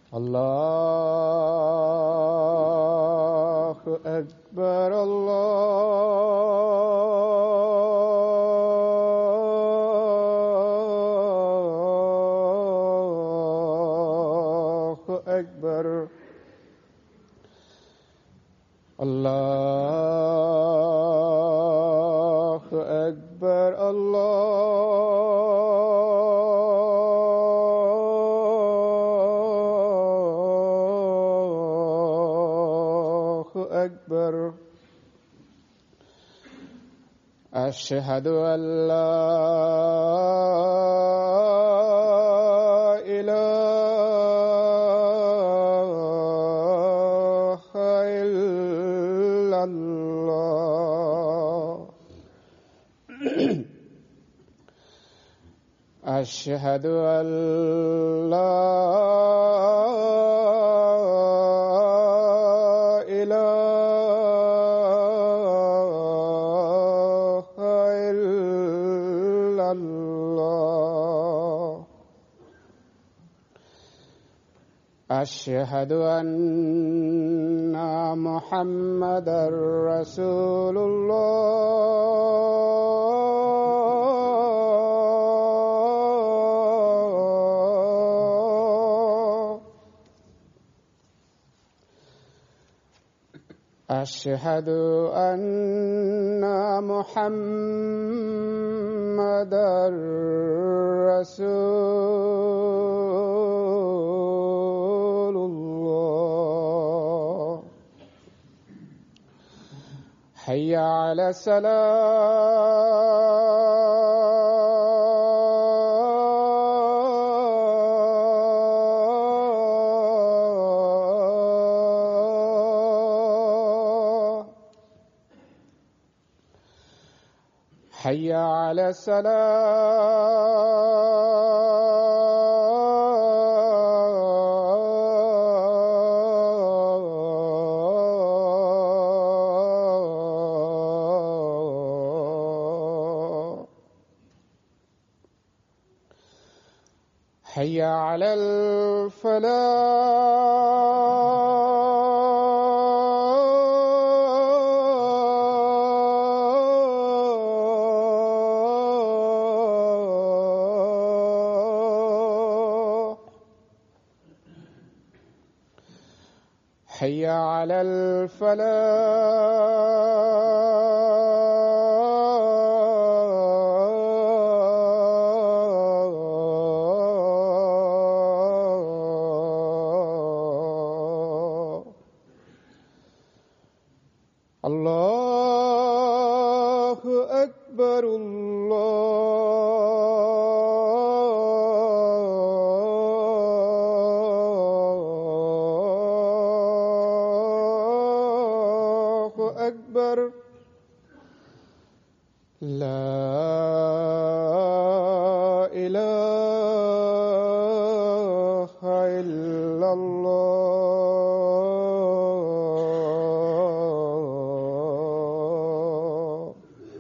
الله أكبر الله أكبر الله أكبر الله أكبر أشهد أن لا إله إلا الله أشهد أن لا إله إلا الله أشهد أن محمدا رسول الله أشهد أن محمدا رسول الله حي على السلام حي على السلام حي على الفلاح حي على الفلاح الله أكبر الله أكبر لا إله إلا الله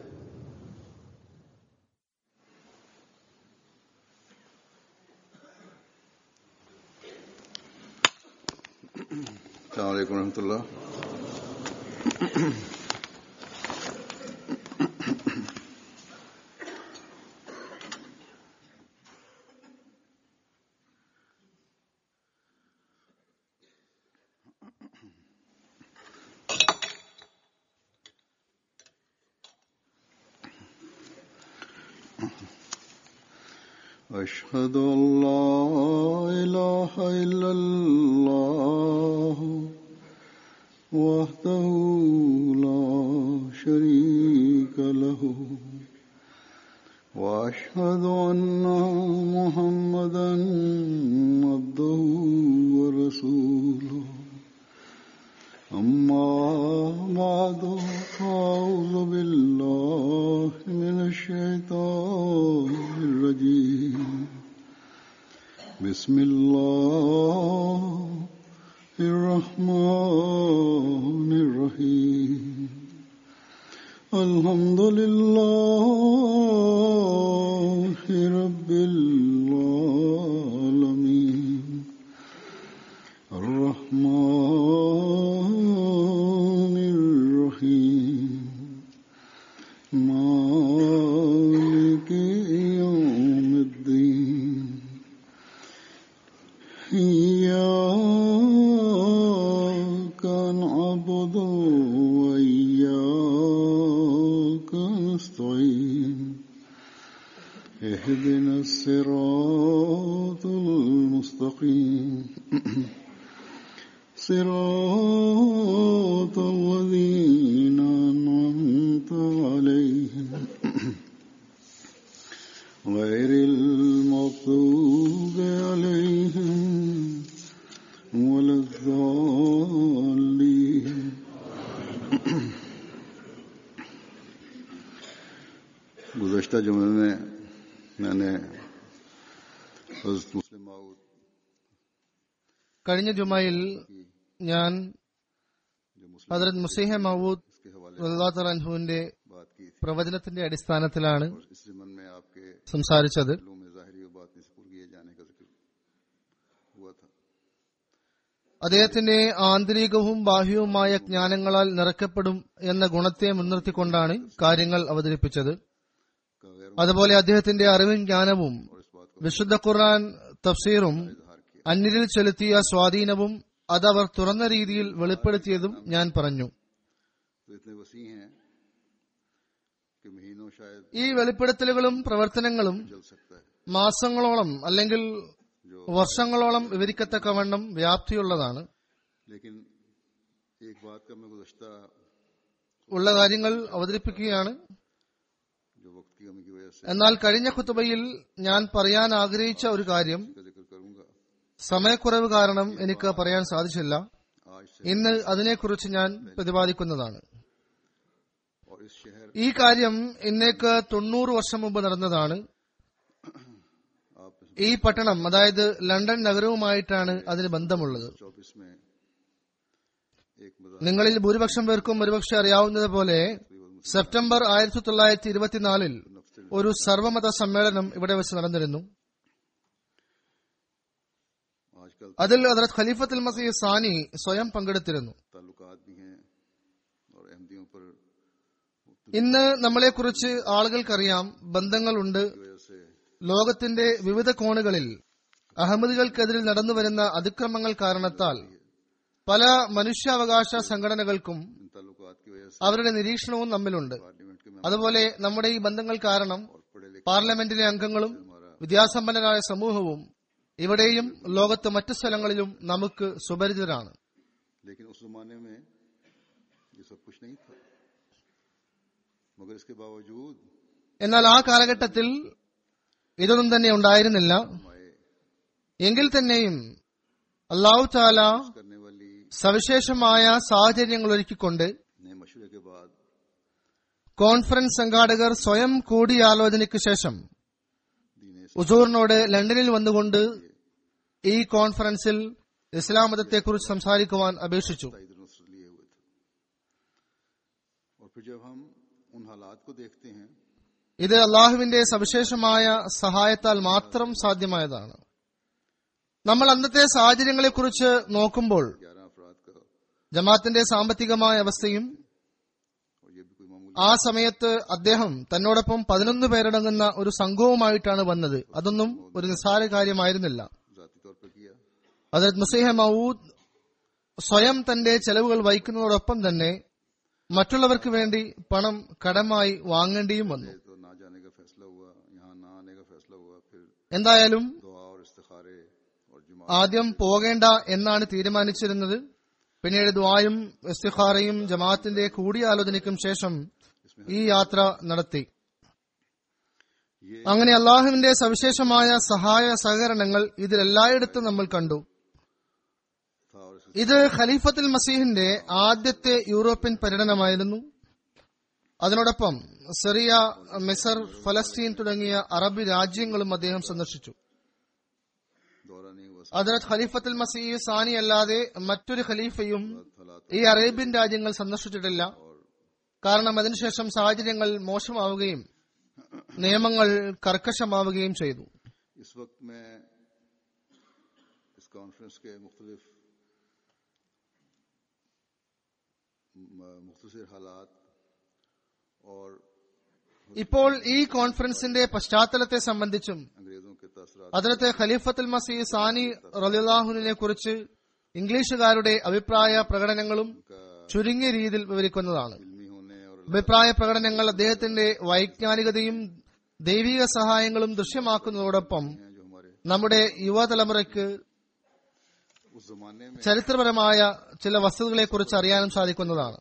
السلام عليكم ورحمة الله أشهد أن لا إله إلا الله وحده لا شريك له وأشهد أن محمدا عبده ورسوله أما بعد فأعوذ بالله من الشيطان الرجيم بسم الله الرحمن الرحيم الحمد لله رب العالمين اهدنا الصراط المستقيم صراط الذين أنعمت عليهم غير المغضوب عليهم ولا الضالين गुजशत जुमे में मैंने हजरत मुस्लिम माऊद കഴിഞ്ഞ ജുമയിൽ ഞാൻ जो मुस्लिम ഹജറത് മുസീഹ മഹൂദ് के हवाले അൻഹുവിന്റെ बात की थी പ്രവചനത്തിന്റെ അടിസ്ഥാനത്തിലാണ് और इस जिमन में आपके സംസാരിച്ചത് दिलों में ज़ाहिरी और बात से किए जाने का जिक्र हुआ था അദ്ദേഹത്തിന്റെ ആന്തരികവും ബാഹ്യവുമായ ജ്ഞാനങ്ങളാൽ നിറയ്ക്കപ്പെടും എന്ന ഗുണത്തെ മുൻനിർത്തിക്കൊണ്ടാണ് കാര്യങ്ങൾ അവതരിപ്പിച്ചത് का गैर അതുപോലെ അദ്ദേഹത്തിന്റെ അറിവും ജ്ഞാനവും और इस बात को വിശുദ്ധ ഖുർആൻ തഫ്സീറും इजहार किया അന്യരിൽ ചെലുത്തിയ സ്വാധീനവും അതവർ തുറന്ന രീതിയിൽ വെളിപ്പെടുത്തിയതും ഞാൻ പറഞ്ഞു तो इतने वसी हैं कि महीनों शायद ഈ വെളിപ്പെടുത്തലുകളും പ്രവർത്തനങ്ങളും जल सकता है മാസങ്ങളോളം അല്ലെങ്കിൽ जो വർഷങ്ങളോളം വിവരിക്കത്തക്കവണ്ണം വ്യാപ്തിയുള്ളതാണ് लेकिन एक बात का मैं गुजश्ता ഉള്ള കാര്യങ്ങൾ അവതരിപ്പിക്കുകയാണ് जो वक्त की कमी की वजह से എന്നാൽ കഴിഞ്ഞ കുത്തുബയിൽ ഞാൻ പറയാൻ ആഗ്രഹിച്ച ഒരു കാര്യം का जिक्र करूंगा സമയക്കുറവ് കാരണം എനിക്ക് പറയാൻ സാധിച്ചില്ല आज से ഇന്ന് അതിനെക്കുറിച്ച് ഞാൻ പ്രതിപാദിക്കുന്നതാണ് और इस शहर ഈ കാര്യം ഇന്നേക്ക് തൊണ്ണൂറ് വർഷം മുമ്പ് നടന്നതാണ് आप ഈ പട്ടണം അതായത് ലണ്ടൻ നഗരവുമായിട്ടാണ് അതിന് ബന്ധമുള്ളത് चौबीस में एक मजाक നിങ്ങളിൽ ഭൂരിപക്ഷം പേർക്കും ഒരുപക്ഷെ അറിയാവുന്നത് പോലെ സെപ്റ്റംബർ ആയിരത്തി തൊള്ളായിരത്തി ഇരുപത്തിനാലിൽ ഒരു സർവമത സമ്മേളനം ഇവിടെ വെച്ച് നടന്നിരുന്നു आजकल അതിൽ ഹജറത് ഖലീഫത്തുൽ മസീഹ് സാനി സ്വയം പങ്കെടുത്തിരുന്നു ताल्लुकात भी हैं और अहमदियों पर की ഇന്ന് നമ്മളെക്കുറിച്ച് ആളുകൾക്കറിയാം ബന്ധങ്ങളുണ്ട് वजह से ലോകത്തിന്റെ വിവിധ കോണുകളിൽ അഹമ്മദികൾക്കെതിരിൽ നടന്നുവരുന്ന അതിക്രമങ്ങൾ കാരണത്താൽ പല മനുഷ്യാവകാശ സംഘടനകൾക്കും इन ताल्लुकात की वजह से അവരുടെ നിരീക്ഷണവും നമ്മിലുണ്ട് पार्लियामेंट के में അതുപോലെ നമ്മുടെ ഈ ബന്ധങ്ങൾ കാരണം और पढ़े लिखे പാർലമെന്റിലെ അംഗങ്ങളും വിദ്യാസമ്പന്നരായ സമൂഹവും ഇവിടെയും ലോകത്ത് മറ്റു സ്ഥലങ്ങളിലും നമുക്ക് സുപരിചിതരാണ് लेकिन उस जमाने में ये सब कुछ नहीं था मगर इसके बावजूद എന്നാൽ ആ കാലഘട്ടത്തിൽ ഇതൊന്നും തന്നെ ഉണ്ടായിരുന്നില്ല हमारे എങ്കിൽ തന്നെയും അള്ളാഹു താല करने वाली സവിശേഷമായ സാഹചര്യങ്ങൾ ഒരുക്കിക്കൊണ്ട് नए मशवरे के बाद കോൺഫറൻസ് സംഘാടകർ സ്വയം കൂടിയാലോചനയ്ക്ക് ശേഷം दीन ഉസൂറിനോട് ലണ്ടനിൽ വന്നുകൊണ്ട് ഈ കോൺഫറൻസിൽ ഇസ്ലാം മതത്തെക്കുറിച്ച് സംസാരിക്കുവാൻ അപേക്ഷിച്ചു इधर नुसरत लिए हुए थे और फिर जब हम उन हालात को देखते हैं ഇത് അള്ളാഹുവിന്റെ സവിശേഷമായ സഹായത്താൽ മാത്രം സാധ്യമായതാണ് നമ്മൾ അന്നത്തെ സാഹചര്യങ്ങളെക്കുറിച്ച് നോക്കുമ്പോൾ ग्यारह अफराद का ജമാത്തിന്റെ സാമ്പത്തികമായ അവസ്ഥയും और ये भी कोई मामूली ആ സമയത്ത് അദ്ദേഹം തന്നോടൊപ്പം പതിനൊന്ന് പേരടങ്ങുന്ന ഒരു സംഘവുമായിട്ടാണ് വന്നത് അതൊന്നും ഒരു നിസ്സാര കാര്യമായിരുന്നില്ല जाती तौर पर किया ഹജരത് മുസൈഹ മൗദ് സ്വയം തന്റെ ചെലവുകൾ വഹിക്കുന്നതോടൊപ്പം തന്നെ മറ്റുള്ളവർക്ക് വേണ്ടി പണം കടമായി വാങ്ങേണ്ടിയും വന്നു तो ना जाने का फैसला हुआ यहाँ ना आने का फैसला हुआ फिर എന്തായാലും दुआ और इस्तिखारे और जुमा ആദ്യം പോകേണ്ട എന്നാണ് തീരുമാനിച്ചിരുന്നത് പിന്നീട് ദ്വായും ഇസ്തിഖാറയും ജമാഅത്തിന്റെ കൂടിയാലോചനയ്ക്കും ശേഷം ഈ യാത്ര നടത്തി ये അങ്ങനെ അള്ളാഹുവിന്റെ സവിശേഷമായ സഹായ സഹകരണങ്ങൾ ഇതിലെല്ലായിടത്തും നമ്മൾ കണ്ടു था और इस ഇത് ഖലീഫത്തുൽ മസീഹിന്റെ ആദ്യത്തെ യൂറോപ്യൻ പര്യടനമായിരുന്നു അതിനോടൊപ്പം സിറിയ മിസർ ഫലസ്തീൻ തുടങ്ങിയ അറബ് രാജ്യങ്ങളും അദ്ദേഹം സന്ദർശിച്ചു दौरा नहीं हुआ അതിനകത്ത് ഖലീഫത്തുൽ മസീഹ് സാനി അല്ലാതെ മറ്റൊരു ഖലീഫയും हालात ഈ അറേബ്യൻ രാജ്യങ്ങൾ സന്ദർശിച്ചിട്ടില്ല കാരണം അതിനുശേഷം സാഹചര്യങ്ങൾ മോശമാവുകയും നിയമങ്ങൾ കർക്കശമാവുകയും ചെയ്തു इस वक्त में इस कॉन्फ्रेंस के मुख्तलिफ मुख्तर हालात और ഇപ്പോൾ ഈ കോൺഫറൻസിന്റെ പശ്ചാത്തലത്തെ സംബന്ധിച്ചും अंग्रेजों के तसरात അതിനകത്ത് ഖലീഫത്തുൽ മസീഹ് സാനി റലിള്ളാഹുവിനെ കുറിച്ച് ഇംഗ്ലീഷുകാരുടെ അഭിപ്രായ പ്രകടനങ്ങളും ചുരുങ്ങിയ രീതിയിൽ വിവരിക്കുന്നതാണ് इल्मी होने और അഭിപ്രായ പ്രകടനങ്ങൾ അദ്ദേഹത്തിന്റെ വൈജ്ഞാനികതയും ദൈവിക സഹായങ്ങളും ദൃശ്യമാക്കുന്നതോടൊപ്പം हैं जो हमारे നമ്മുടെ യുവതലമുറയ്ക്ക് उस जमाने में ചരിത്രപരമായ ചില വസ്തുതകളെക്കുറിച്ച് അറിയാനും സാധിക്കുന്നതാണ്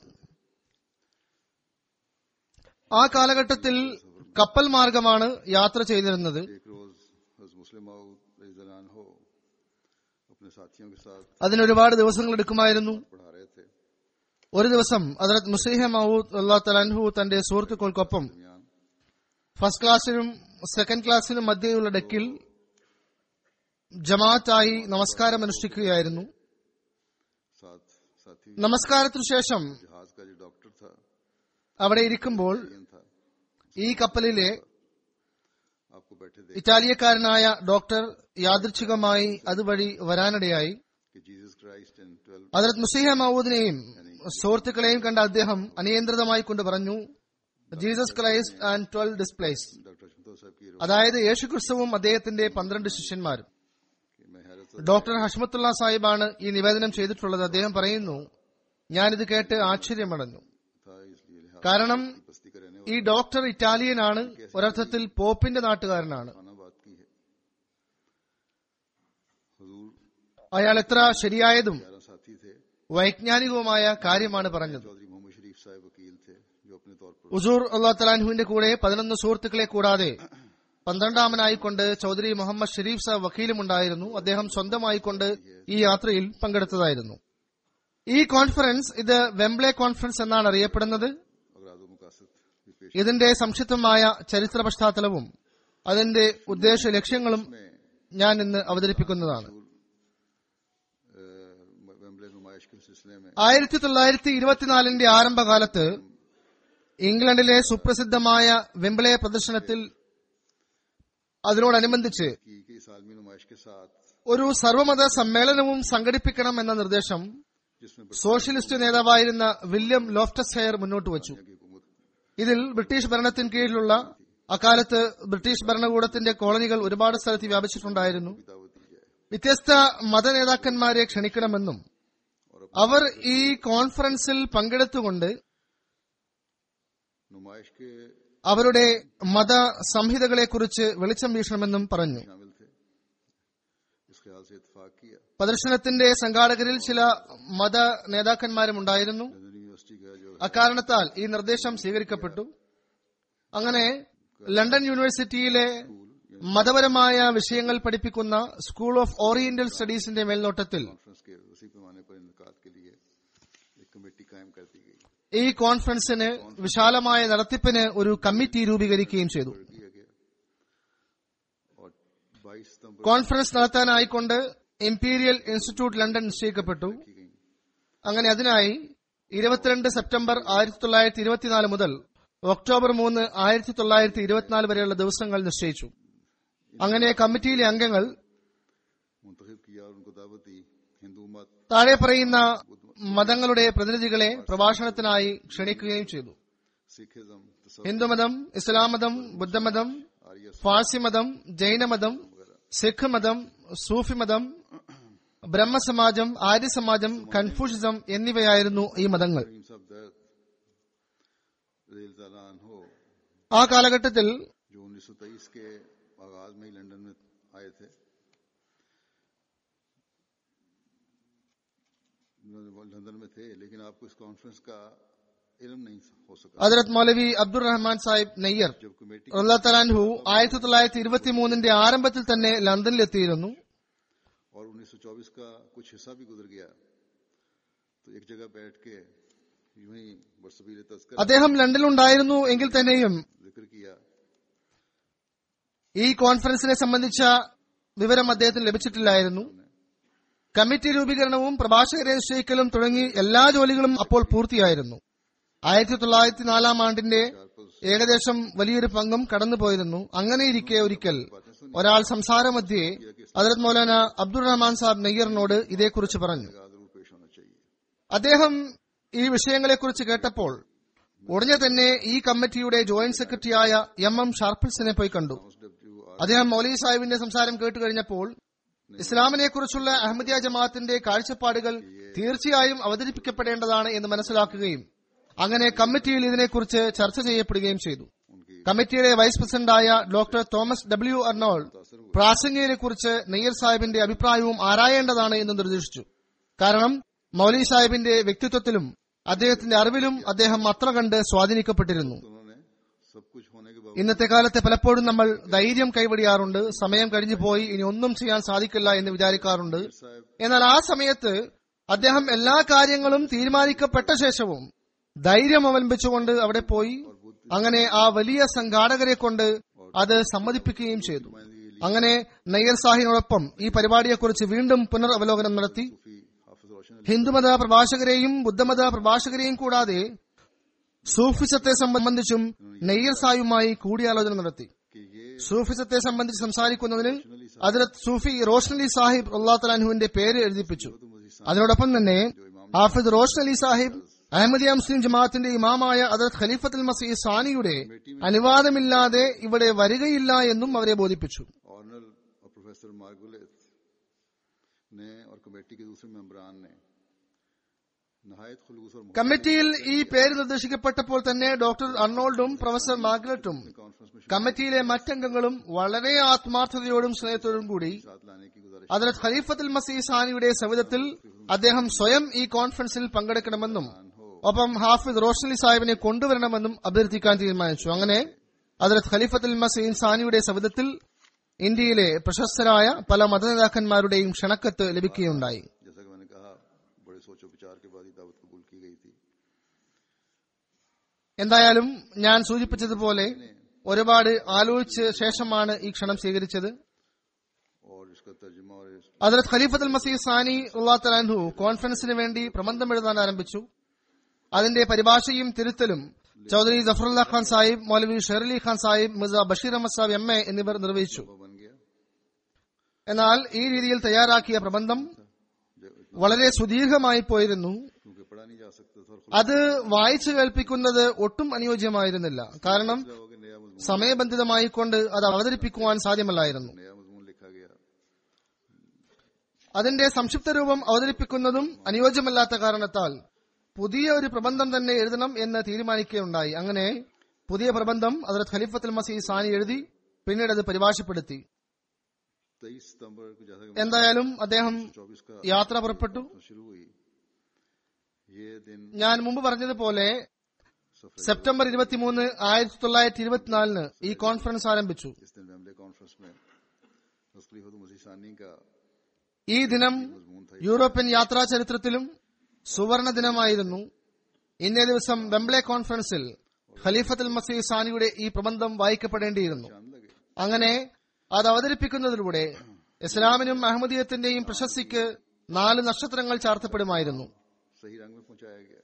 ആ കാലഘട്ടത്തിൽ കപ്പൽ മാർഗമാണ് യാത്ര ചെയ്തിരുന്നത് एक रोज हज़रत मुस्लिम रजीजलान हो अपने साथियों के साथ അതിന് ഒരുപാട് ദിവസങ്ങൾ എടുക്കുമായിരുന്നു पढ़ा रहे थे ഒരു ദിവസം അതിനകത്ത് മുസ്ലിഹ മഹൂദ് അള്ളാഹ് തലാൻഹു തന്റെ സുഹൃത്തുക്കൾക്കൊപ്പം दरमियान ഫസ്റ്റ് ക്ലാസ്സിനും സെക്കൻഡ് ക്ലാസ്സിനും മധ്യയുള്ള ഡെക്കിൽ ജമാഅത്തായി നമസ്കാരം അനുഷ്ഠിക്കുകയായിരുന്നു साथ साथी നമസ്കാരത്തിനു ശേഷം जहाज का जो डॉक्टर था അവിടെ ഇരിക്കുമ്പോൾ इन था ഈ കപ്പലിലെ आपको बैठे देख ഇറ്റാലിയക്കാരനായ ഡോക്ടർ യാദൃച്ഛികമായി അതുവഴി വരാനിടയായി कि जीसस क्राइस्ट एंड ट्वेल्व അതിലത്ത് മുസീഹ മഹൂദിനെയും സുഹൃത്തുക്കളെയും കണ്ട അദ്ദേഹം അനിയന്ത്രിതമായി കൊണ്ട് പറഞ്ഞു Jesus Christ and twelve disciples doctor शमतो साहब की അതായത് യേശുക്രിസ്തുവും അദ്ദേഹത്തിന്റെ പന്ത്രണ്ട് ശിഷ്യന്മാരും कि मैं हैरत ഡോക്ടർ ഹഷ്മത്തുള്ള സാഹിബാണ് ഈ നിവേദനം ചെയ്തിട്ടുള്ളത് അദ്ദേഹം പറയുന്നു ഞാനിത് കേട്ട് ആശ്ചര്യമടഞ്ഞു था इसलिए लिहाजा കാരണം बस्ती का रहने ഈ ഡോക്ടർ ഇറ്റാലിയനാണ് ഒരർത്ഥത്തിൽ പോപ്പിന്റെ നാട്ടുകാരനാണ് वाला बात की है हजूर അയാൾ എത്ര ശരിയായതും ग्यारह साथी थे വൈജ്ഞാനികവുമായ കാര്യമാണ് പറഞ്ഞത് चौधरी मोहम्मद शरीफ साहब वकील थे जो अपने तौर पर ഉസൂർ അള്ളാഹ് തലാൻഹുവിന്റെ കൂടെ പതിനൊന്ന് സുഹൃത്തുക്കളെ കൂടാതെ പന്ത്രണ്ടാമനായിക്കൊണ്ട് ചൗധരി മുഹമ്മദ് ഷരീഫ് സാഹ് വക്കീലും ഉണ്ടായിരുന്നു അദ്ദേഹം സ്വന്തമായിക്കൊണ്ട് ഈ യാത്രയിൽ പങ്കെടുത്തതായിരുന്നു ഈ കോൺഫറൻസ് ഇത് വെംബ്ലെ കോൺഫറൻസ് എന്നാണ് അറിയപ്പെടുന്നത് अगराद मुकासद भी पेश ഇതിന്റെ സംക്ഷിപ്തമായ ചരിത്ര പശ്ചാത്തലവും അതിന്റെ ഉദ്ദേശ ലക്ഷ്യങ്ങളും ഞാൻ ഇന്ന് അവതരിപ്പിക്കുന്നതാണ് अ, वेम्बले नुमाइश के सिलसिले में ആയിരത്തി തൊള്ളായിരത്തി ഇരുപത്തിനാലിന്റെ ആരംഭകാലത്ത് ഇംഗ്ലണ്ടിലെ സുപ്രസിദ്ധമായ വെമ്പിളെ പ്രദർശനത്തിൽ അതിനോടനുബന്ധിച്ച് की कि इस आलमी नुमाइश के साथ ഒരു സർവമത സമ്മേളനവും സംഘടിപ്പിക്കണം എന്ന നിർദ്ദേശം जिसमें സോഷ്യലിസ്റ്റ് നേതാവായിരുന്ന വില്യം ലോഫ്റ്റസ് ഹെയർ മുന്നോട്ട് വച്ചു की हुकूमत ഇതിൽ ബ്രിട്ടീഷ് ഭരണത്തിന് കീഴിലുള്ള അക്കാലത്ത് ബ്രിട്ടീഷ് ഭരണകൂടത്തിന്റെ കോളനികൾ ഒരുപാട് സ്ഥലത്ത് വ്യാപിച്ചിട്ടുണ്ടായിരുന്നു की दावत दी जाए വ്യത്യസ്ത മതനേതാക്കന്മാരെ ക്ഷണിക്കണമെന്നും അവർ ഈ കോൺഫറൻസിൽ പങ്കെടുത്തുകൊണ്ട് नुमाइश के അവരുടെ മത സംഹിതകളെക്കുറിച്ച് വെളിച്ചം വീശണമെന്നും പറഞ്ഞു शामिल थे इस ख्याल से इतफाक किया പ്രദർശനത്തിന്റെ സംഘാടകരിൽ ചില മത നേതാക്കന്മാരും ഉണ്ടായിരുന്നു लंदन यूनिवर्सिटी का जो അക്കാരണത്താൽ ഈ നിർദ്ദേശം സ്വീകരിക്കപ്പെട്ടു അങ്ങനെ ലണ്ടൻ യൂണിവേഴ്സിറ്റിയിലെ മതപരമായ വിഷയങ്ങൾ പഠിപ്പിക്കുന്ന സ്കൂൾ ഓഫ് ഓറിയന്റൽ സ്റ്റഡീസിന്റെ മേൽനോട്ടത്തിൽ कॉन्फ्रेंस के उसी पैमाने पर इनका के लिए एक कमेटी कायम कर दी गई ഈ കോൺഫറൻസിന് വിശാലമായ നടത്തിപ്പിന് ഒരു കമ്മിറ്റി രൂപീകരിക്കുകയും ചെയ്തു किया गया और 22 सितंबर കോൺഫറൻസ് നടത്താനായിക്കൊണ്ട് ഇംപീരിയൽ ഇൻസ്റ്റിറ്റ്യൂട്ട് ലണ്ടൻ നിശ്ചയിക്കപ്പെട്ടു की गई അങ്ങനെ അതിനായി ഇരുപത്തിരണ്ട് സെപ്റ്റംബർ ആയിരത്തി തൊള്ളായിരത്തി ഇരുപത്തിനാല് മുതൽ ഒക്ടോബർ മൂന്ന് ആയിരത്തി തൊള്ളായിരത്തി ഇരുപത്തിനാല് വരെയുള്ള ദിവസങ്ങൾ നിശ്ചയിച്ചു അങ്ങനെ കമ്മിറ്റിയിലെ അംഗങ്ങൾ मुंतखब किया और उनको दावत दी हिंदू मत താഴെ പറയുന്ന മതങ്ങളുടെ പ്രതിനിധികളെ പ്രഭാഷണത്തിനായി ക്ഷണിക്കുകയും ചെയ്തു सिखिज्म तसव्वुफ, ഹിന്ദുമതം ഇസ്ലാം മതം ബുദ്ധമതം आर्य ഫാർസി മതം ജൈനമതം സിഖ് മതം സൂഫി മതം ബ്രഹ്മസമാജം ആര്യസമാജം കൺഫ്യൂഷിസം എന്നിവയായിരുന്നു ഈ മതങ്ങൾ करीम साहब दर्द रज़ी अल्लाह अन्हो ആ കാലഘട്ടത്തിൽ जो 1923 के आगाज में ही लंदन में आए थे वो लंदन में थे लेकिन आपको इस कॉन्फ्रेंस का इल्म नहीं हो सका ഹജറത് മൗലവി അബ്ദുൾ റഹ്മാൻ സാഹിബ് നെയ്യർ जब कमेटी റല്ലാ തലാൻഹു ആയിരത്തി തൊള്ളായിരത്തി ഇരുപത്തി മൂന്നിന്റെ ആരംഭത്തിൽ തന്നെ ലണ്ടനിലെത്തിയിരുന്നു और 1924 का कुछ हिस्सा भी गुजर गया तो एक जगह बैठ के यूं ही बरसबीर तस्कर അദ്ദേഹം ലണ്ടനിലുണ്ടായിരുന്നു എങ്കിൽ തന്നെയും जिक्र किया ഈ കോൺഫറൻസിനെ സംബന്ധിച്ച വിവരം അദ്ദേഹത്തിന് ലഭിച്ചിട്ടില്ലായിരുന്നു കമ്മിറ്റി രൂപീകരണവും പ്രഭാഷകരെ നിശ്ചയിക്കലും തുടങ്ങി എല്ലാ ജോലികളും അപ്പോൾ പൂർത്തിയായിരുന്നു ആയിരത്തി തൊള്ളായിരത്തി നാലാം ആണ്ടിന്റെ ഏകദേശം വലിയൊരു പങ്കും കടന്നുപോയിരുന്നു അങ്ങനെയിരിക്കെ ഒരിക്കൽ ഒരാൾ സംസാരമധ്യേ ഹജരത് മൗലാന അബ്ദുൾ റഹ്മാൻ സാബ് നെയ്യറിനോട് ഇതേക്കുറിച്ച് പറഞ്ഞു का जरूर पेश होना चाहिए അദ്ദേഹം ഈ വിഷയങ്ങളെക്കുറിച്ച് കേട്ടപ്പോൾ ഉടനെ തന്നെ ഈ കമ്മിറ്റിയുടെ ജോയിന്റ് സെക്രട്ടറിയായ എം എം ഷാർപ്പിൾസിനെ പോയി കണ്ടു डब्ल्यू आर അദ്ദേഹം മൗലവി സാഹിബിന്റെ സംസാരം കേട്ട് കഴിഞ്ഞപ്പോൾ ഇസ്ലാമിനെ കുറിച്ചുള്ള അഹമ്മദിയ ജമാഅത്തിന്റെ കാഴ്ചപ്പാടുകൾ തീർച്ചയായും അവതരിപ്പിക്കപ്പെടേണ്ടതാണ് എന്ന് മനസ്സിലാക്കുകയും അങ്ങനെ കമ്മിറ്റിയിൽ ഇതിനെക്കുറിച്ച് ചർച്ച ചെയ്യപ്പെടുകയും ചെയ്തു उनकी കമ്മിറ്റിയുടെ വൈസ് പ്രസിഡന്റായ ഡോക്ടർ തോമസ് ഡബ്ല്യു അർണോൾ പ്രാസംഗികരെ കുറിച്ച് നെയ്യർ സാഹിബിന്റെ അഭിപ്രായവും ആരായേണ്ടതാണ് എന്ന് നിർദ്ദേശിച്ചു കാരണം മൗലി സാഹിബിന്റെ വ്യക്തിത്വത്തിലും അദ്ദേഹത്തിന്റെ അറിവിലും അദ്ദേഹം അത്ര കണ്ട് സ്വാധീനിക്കപ്പെട്ടിരുന്നു तो उन्होंने सब कुछ होने के बावजूद ഇന്നത്തെ കാലത്ത് പലപ്പോഴും നമ്മൾ ധൈര്യം കൈവടിയാറുണ്ട് സമയം കഴിഞ്ഞു പോയി ഇനി ഒന്നും ചെയ്യാൻ സാധിക്കില്ല എന്ന് വിചാരിക്കാറുണ്ട് साहब എന്നാൽ ആ സമയത്ത് അദ്ദേഹം എല്ലാ കാര്യങ്ങളും തീരുമാനിക്കപ്പെട്ട ശേഷവും ധൈര്യം അവലംബിച്ചുകൊണ്ട് അവിടെ പോയി അങ്ങനെ ആ വലിയ സംഘാടകരെ കൊണ്ട് അത് സമ്മതിപ്പിക്കുകയും ചെയ്തു അങ്ങനെ നെയ്യർ സാഹിനോടൊപ്പം ഈ പരിപാടിയെക്കുറിച്ച് വീണ്ടും പുനരവലോകനം നടത്തി सूफी हाफिज रोशन अली ഹിന്ദുമത പ്രഭാഷകരെയും ബുദ്ധമത പ്രഭാഷകരെയും കൂടാതെ സൂഫിസത്തെ സംബന്ധിച്ചും നെയ്യർ സായുമായി കൂടിയാലോചന നടത്തി कि ये സൂഫിസത്തെ സംബന്ധിച്ച് സംസാരിക്കുന്നതിന് അതിലത്ത് സൂഫി റോഷൻ അലി സാഹിബ് അള്ളാഹുത്തലാൻഹുവിന്റെ പേര് എഴുതിപ്പിച്ചു അതിനോടൊപ്പം തന്നെ ഹാഫിദ് റോഷൻ അലി സാഹിബ് അഹമ്മദിയ മുസ്ലിം ജമാഅത്തിന്റെ ഇമാമായ അതിലത്ത് ഖലീഫത്തുൽ മസീഹ് സാനിയുടെ അനുവാദമില്ലാതെ ഇവിടെ വരികയില്ല എന്നും അവരെ ബോധിപ്പിച്ചു ऑर्नल और प्रोफेसर मार्गुलेथ ने और कमेटी के दूसरे मेंबरान ने नहायत खुलूस और കമ്മിറ്റിയിൽ ഈ പേര് നിർദ്ദേശിക്കപ്പെട്ടപ്പോൾ തന്നെ ഡോക്ടർ അർണോൾഡും പ്രൊഫസർ മാർഗരറ്റും कॉन्फ्रेंस में കമ്മിറ്റിയിലെ മറ്റംഗങ്ങളും വളരെ ആത്മാർത്ഥതയോടും സ്നേഹത്തോടും കൂടി साथ लाने की गुजारिश അതിലത്ത് ഖലീഫത്തുൽ മസീഹ് സാനിയുടെ സവിധത്തിൽ അദ്ദേഹം സ്വയം ഈ കോൺഫറൻസിൽ പങ്കെടുക്കണമെന്നും ഒപ്പം ഹാഫിദ് റോഷലി സാഹിബിനെ കൊണ്ടുവരണമെന്നും അഭ്യർത്ഥിക്കാൻ തീരുമാനിച്ചു അങ്ങനെ അതിലത്ത് ഖലീഫത്തുൽ മസീൻ സാനിയുടെ സവിധത്തിൽ ഇന്ത്യയിലെ പ്രശസ്തരായ പല മതനേതാക്കന്മാരുടെയും ക്ഷണക്കത്ത് ലഭിക്കുകയുണ്ടായി जैसा कि मैंने कहा बड़े सोचो विचार के बाद ही दावत कबूल की गई थी എന്തായാലും ഞാൻ സൂചിപ്പിച്ചതുപോലെ ഒരുപാട് ആലോചിച്ച ശേഷമാണ് ഈ ക്ഷണം സ്വീകരിച്ചത് और इसका तर्जुमा और इस- അതിലത്ത് ഖലീഫത്തുൽ മസീഹ് സാനി ഉള്ളാത്തലാൻഹു കോൺഫറൻസിന് വേണ്ടി പ്രബന്ധം എഴുതാൻ ആരംഭിച്ചു അതിന്റെ പരിഭാഷയും തിരുത്തലും ചൌധരി ജഫറുല്ല ഖാൻ സാഹിബ് മൗലവി ഷെർലി ഖാൻ സാഹിബ് മിർസ ബഷീർ അഹമ്മദ് സാഹിബ് എം എ എന്നിവർ നിർവഹിച്ചു बन गया എന്നാൽ ഈ രീതിയിൽ തയ്യാറാക്കിയ പ്രബന്ധം വളരെ സുദീർഘമായി പോയിരുന്നു क्योंकि पढ़ा नहीं जा सकता था और खुद അത് വായിച്ചു കേൾപ്പിക്കുന്നത് ഒട്ടും അനുയോജ്യമായിരുന്നില്ല കാരണം हो गया नया मजमून സമയബന്ധിതമായിക്കൊണ്ട് അത് അവതരിപ്പിക്കുവാൻ സാധ്യമല്ലായിരുന്നു नया मजमून लिखा गया അതിന്റെ സംക്ഷിപ്ത രൂപം അവതരിപ്പിക്കുന്നതും അനുയോജ്യമല്ലാത്ത കാരണത്താൽ പുതിയ ഒരു പ്രബന്ധം തന്നെ എഴുതണം എന്ന് തീരുമാനിക്കുകയുണ്ടായി അങ്ങനെ പുതിയ പ്രബന്ധം അതിലത്ത് ഖലീഫത്തുൽ മസീഹ് സാനി എഴുതി പിന്നീട് അത് പരിഭാഷപ്പെടുത്തി तेईस सितंबर को जैसा कि എന്തായാലും അദ്ദേഹം चौबीस का യാത്ര പുറപ്പെട്ടു शुरू हुई ये दिन ഞാൻ മുമ്പ് പറഞ്ഞതുപോലെ सफर സെപ്റ്റംബർ ഇരുപത്തിമൂന്ന് ആയിരത്തി തൊള്ളായിരത്തി ഇരുപത്തിനാലിന് ഈ കോൺഫറൻസ് ആരംഭിച്ചു इस दिन वेमले कॉन्फ्रेंस में तस्लीफत मसीह सानी का ഈ ദിനം मजमून था യൂറോപ്യൻ യാത്രാ ചരിത്രത്തിലും സുവർണ ദിനമായിരുന്നു ഇന്നേ ദിവസം വെംബ്ലെ കോൺഫറൻസിൽ ഖലീഫത്തുൽ മസീഹ് സാനിയുടെ ഈ പ്രബന്ധം വായിക്കപ്പെടേണ്ടിയിരുന്നു चांद लगे അങ്ങനെ അത് അവതരിപ്പിക്കുന്നതിലൂടെ ഇസ്ലാമിനും അഹമ്മദീയത്തിന്റെയും പ്രശസ്തിക്ക് നാല് നക്ഷത്രങ്ങൾ ചാർത്തപ്പെടുമായിരുന്നു सही रंग में पहुंचाया गया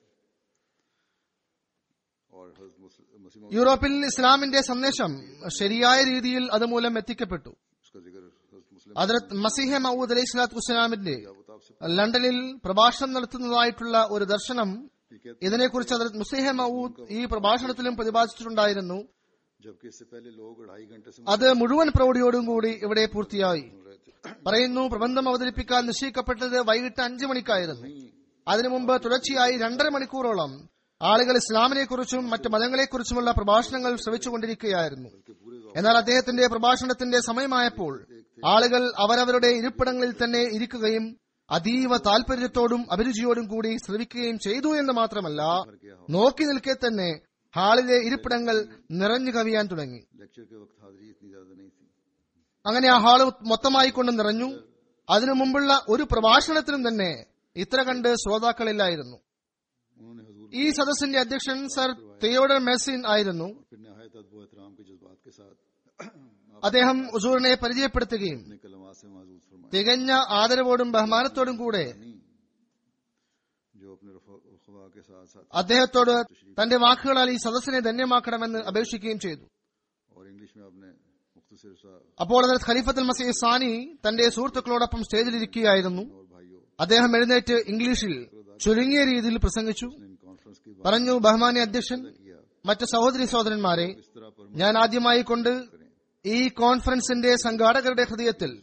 और हज़रत मुस- मसीह मौद യൂറോപ്പിൽ ഇസ്ലാമിന്റെ സന്ദേശം ശരിയായ രീതിയിൽ അതുമൂലം എത്തിക്കപ്പെട്ടു उसका जिक्र हज़रत मुस्लिम അതിലത്ത് മസീഹ മൗദ് അലൈഹി സ്വലാത്തു വസ്സലാമിന്റെ अबूताब से ലണ്ടനിൽ പ്രഭാഷണം നടത്തുന്നതായിട്ടുള്ള ഒരു ദർശനം ये कहते ഇതിനെക്കുറിച്ച് അതിലത്ത് മുസീഹ മൗദ് ഈ പ്രഭാഷണത്തിലും പ്രതിപാദിച്ചിട്ടുണ്ടായിരുന്നു जबकि इससे पहले लोग अढ़ाई घंटे से അത് മുഴുവൻ പ്രൗഢിയോടും കൂടി ഇവിടെ പൂർത്തിയായി सुन रहे थे പറയുന്നു പ്രബന്ധം അവതരിപ്പിക്കാൻ നിശ്ചയിക്കപ്പെട്ടത് വൈകിട്ട് അഞ്ചു മണിക്കായിരുന്നു അതിനു മുമ്പ് തുടർച്ചയായി രണ്ടര മണിക്കൂറോളം ആളുകൾ ഇസ്ലാമിനെ കുറിച്ചും മറ്റ് മതങ്ങളെക്കുറിച്ചുമുള്ള പ്രഭാഷണങ്ങൾ ശ്രവിച്ചുകൊണ്ടിരിക്കുകയായിരുന്നു എന്നാൽ അദ്ദേഹത്തിന്റെ പ്രഭാഷണത്തിന്റെ സമയമായപ്പോൾ ആളുകൾ അവരവരുടെ ഇരിപ്പിടങ്ങളിൽ തന്നെ ഇരിക്കുകയും അതീവ താൽപര്യത്തോടും അഭിരുചിയോടും കൂടി ശ്രവിക്കുകയും ചെയ്തു എന്ന് മാത്രമല്ല നോക്കി നിൽക്കെ തന്നെ ഹാളിലെ ഇരിപ്പിടങ്ങൾ നിറഞ്ഞു കവിയാൻ തുടങ്ങി लेक्चर के वक्त हाजिरी इतनी ज्यादा नहीं थी അങ്ങനെ ആ ഹാള് മൊത്തമായി കൊണ്ട് നിറഞ്ഞു അതിനു മുമ്പുള്ള ഒരു പ്രഭാഷണത്തിലും തന്നെ ഇത്ര കണ്ട് ശ്രോതാക്കളില്ലായിരുന്നു उन्होंने हजूर ഈ സദസ്സിന്റെ അധ്യക്ഷൻ സർ തിയോഡർ മെസ്സിൻ ആയിരുന്നു फिर नहायत अदब एहतराम के जज्बात के साथ അദ്ദേഹം ഉസൂറിനെ പരിചയപ്പെടുത്തുകയും अपने कलमात से महजूज फरमाया തികഞ്ഞ ആദരവോടും ബഹുമാനത്തോടും കൂടെ नहीं जो अपने रफ़- रुखबा के साथ साथ അദ്ദേഹത്തോട് തന്റെ വാക്കുകളാൽ ഈ സദസ്സിനെ ധന്യമാക്കണമെന്ന് അപേക്ഷിക്കുകയും ചെയ്തു और इंग्लिश में आपने मुख्तसर सा അപ്പോൾ അതിൽ ഖലീഫത്തുൽ മസീഹ് സാനി തന്റെ സുഹൃത്തുക്കളോടൊപ്പം സ്റ്റേജിലിരിക്കുകയായിരുന്നു और भाइयों അദ്ദേഹം എഴുന്നേറ്റ് ഇംഗ്ലീഷിൽ ചുരുങ്ങിയ രീതിയിൽ പ്രസംഗിച്ചു ने इन कॉन्फ्रेंस की बात പറഞ്ഞു ബഹുമാന്യ അധ്യക്ഷൻ किया മറ്റ് സഹോദരി സഹോദരന്മാരെ इस तरह पर ഞാൻ ആദ്യമായി കൊണ്ട് ഈ കോൺഫറൻസിന്റെ സംഘാടകരുടെ ഹൃദയത്തിൽ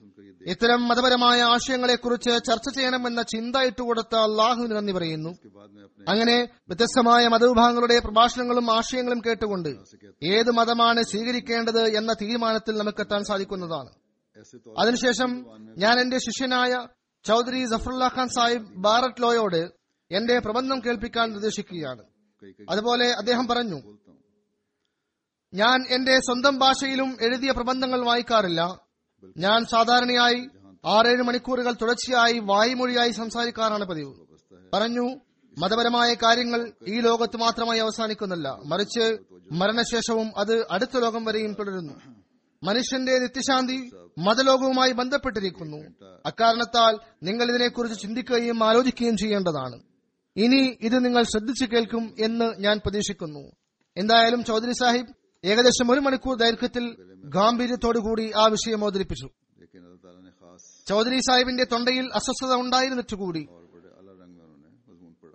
ഇത്തരം മതപരമായ ആശയങ്ങളെക്കുറിച്ച് ചർച്ച ചെയ്യണമെന്ന ചിന്ത ഇട്ടുകൊടുത്ത അള്ളാഹുവിന് നന്ദി പറയുന്നു उसके बाद में अपने അങ്ങനെ വ്യത്യസ്തമായ മതവിഭാഗങ്ങളുടെ പ്രഭാഷണങ്ങളും ആശയങ്ങളും കേട്ടുകൊണ്ട് ഏത് മതമാണ് സ്വീകരിക്കേണ്ടത് എന്ന തീരുമാനത്തിൽ നമുക്കെത്താൻ സാധിക്കുന്നതാണ് ऐसे तौर അതിനുശേഷം ഞാൻ എന്റെ ശിഷ്യനായ ചൌധരി ജഫറുല്ല ഖാൻ സാഹിബ് ബാററ്റ് ലോയോട് എന്റെ പ്രബന്ധം കേൾപ്പിക്കാൻ നിർദ്ദേശിക്കുകയാണ് कई कई അതുപോലെ അദ്ദേഹം പറഞ്ഞു बोलता हूँ ഞാൻ എന്റെ സ്വന്തം ഭാഷയിലും എഴുതിയ പ്രബന്ധങ്ങൾ വായിക്കാറില്ല ഞാൻ സാധാരണയായി ആറേഴ് മണിക്കൂറുകൾ തുടർച്ചയായി വായ്മൊഴിയായി സംസാരിക്കാറാണ് പതിവ് പറഞ്ഞു മതപരമായ കാര്യങ്ങൾ ഈ ലോകത്ത് മാത്രമായി അവസാനിക്കുന്നില്ല മറിച്ച് മരണശേഷവും അത് അടുത്ത ലോകം വരെയും തുടരുന്നു മനുഷ്യന്റെ നിത്യശാന്തി മതലോകവുമായി ബന്ധപ്പെട്ടിരിക്കുന്നു അക്കാരണത്താൽ നിങ്ങൾ ഇതിനെക്കുറിച്ച് ചിന്തിക്കുകയും ആലോചിക്കുകയും ചെയ്യേണ്ടതാണ് ഇനി ഇത് നിങ്ങൾ ശ്രദ്ധിച്ചു കേൾക്കും എന്ന് ഞാൻ പ്രതീക്ഷിക്കുന്നു എന്തായാലും ചൗധരി സാഹിബ് ഏകദേശം ഒരു മണിക്കൂർ ദൈർഘ്യത്തിൽ ഗാംഭീര്യത്തോടുകൂടി ആ വിഷയം അവതരിപ്പിച്ചു लेकिन अल्लाह ताला ने खास ചൗധരി സാഹിബിന്റെ തൊണ്ടയിൽ അസ്വസ്ഥത ഉണ്ടായിരുന്നിട്ടുകൂടി और बड़े अलग रंग में उन्होंने मजमून पढ़ा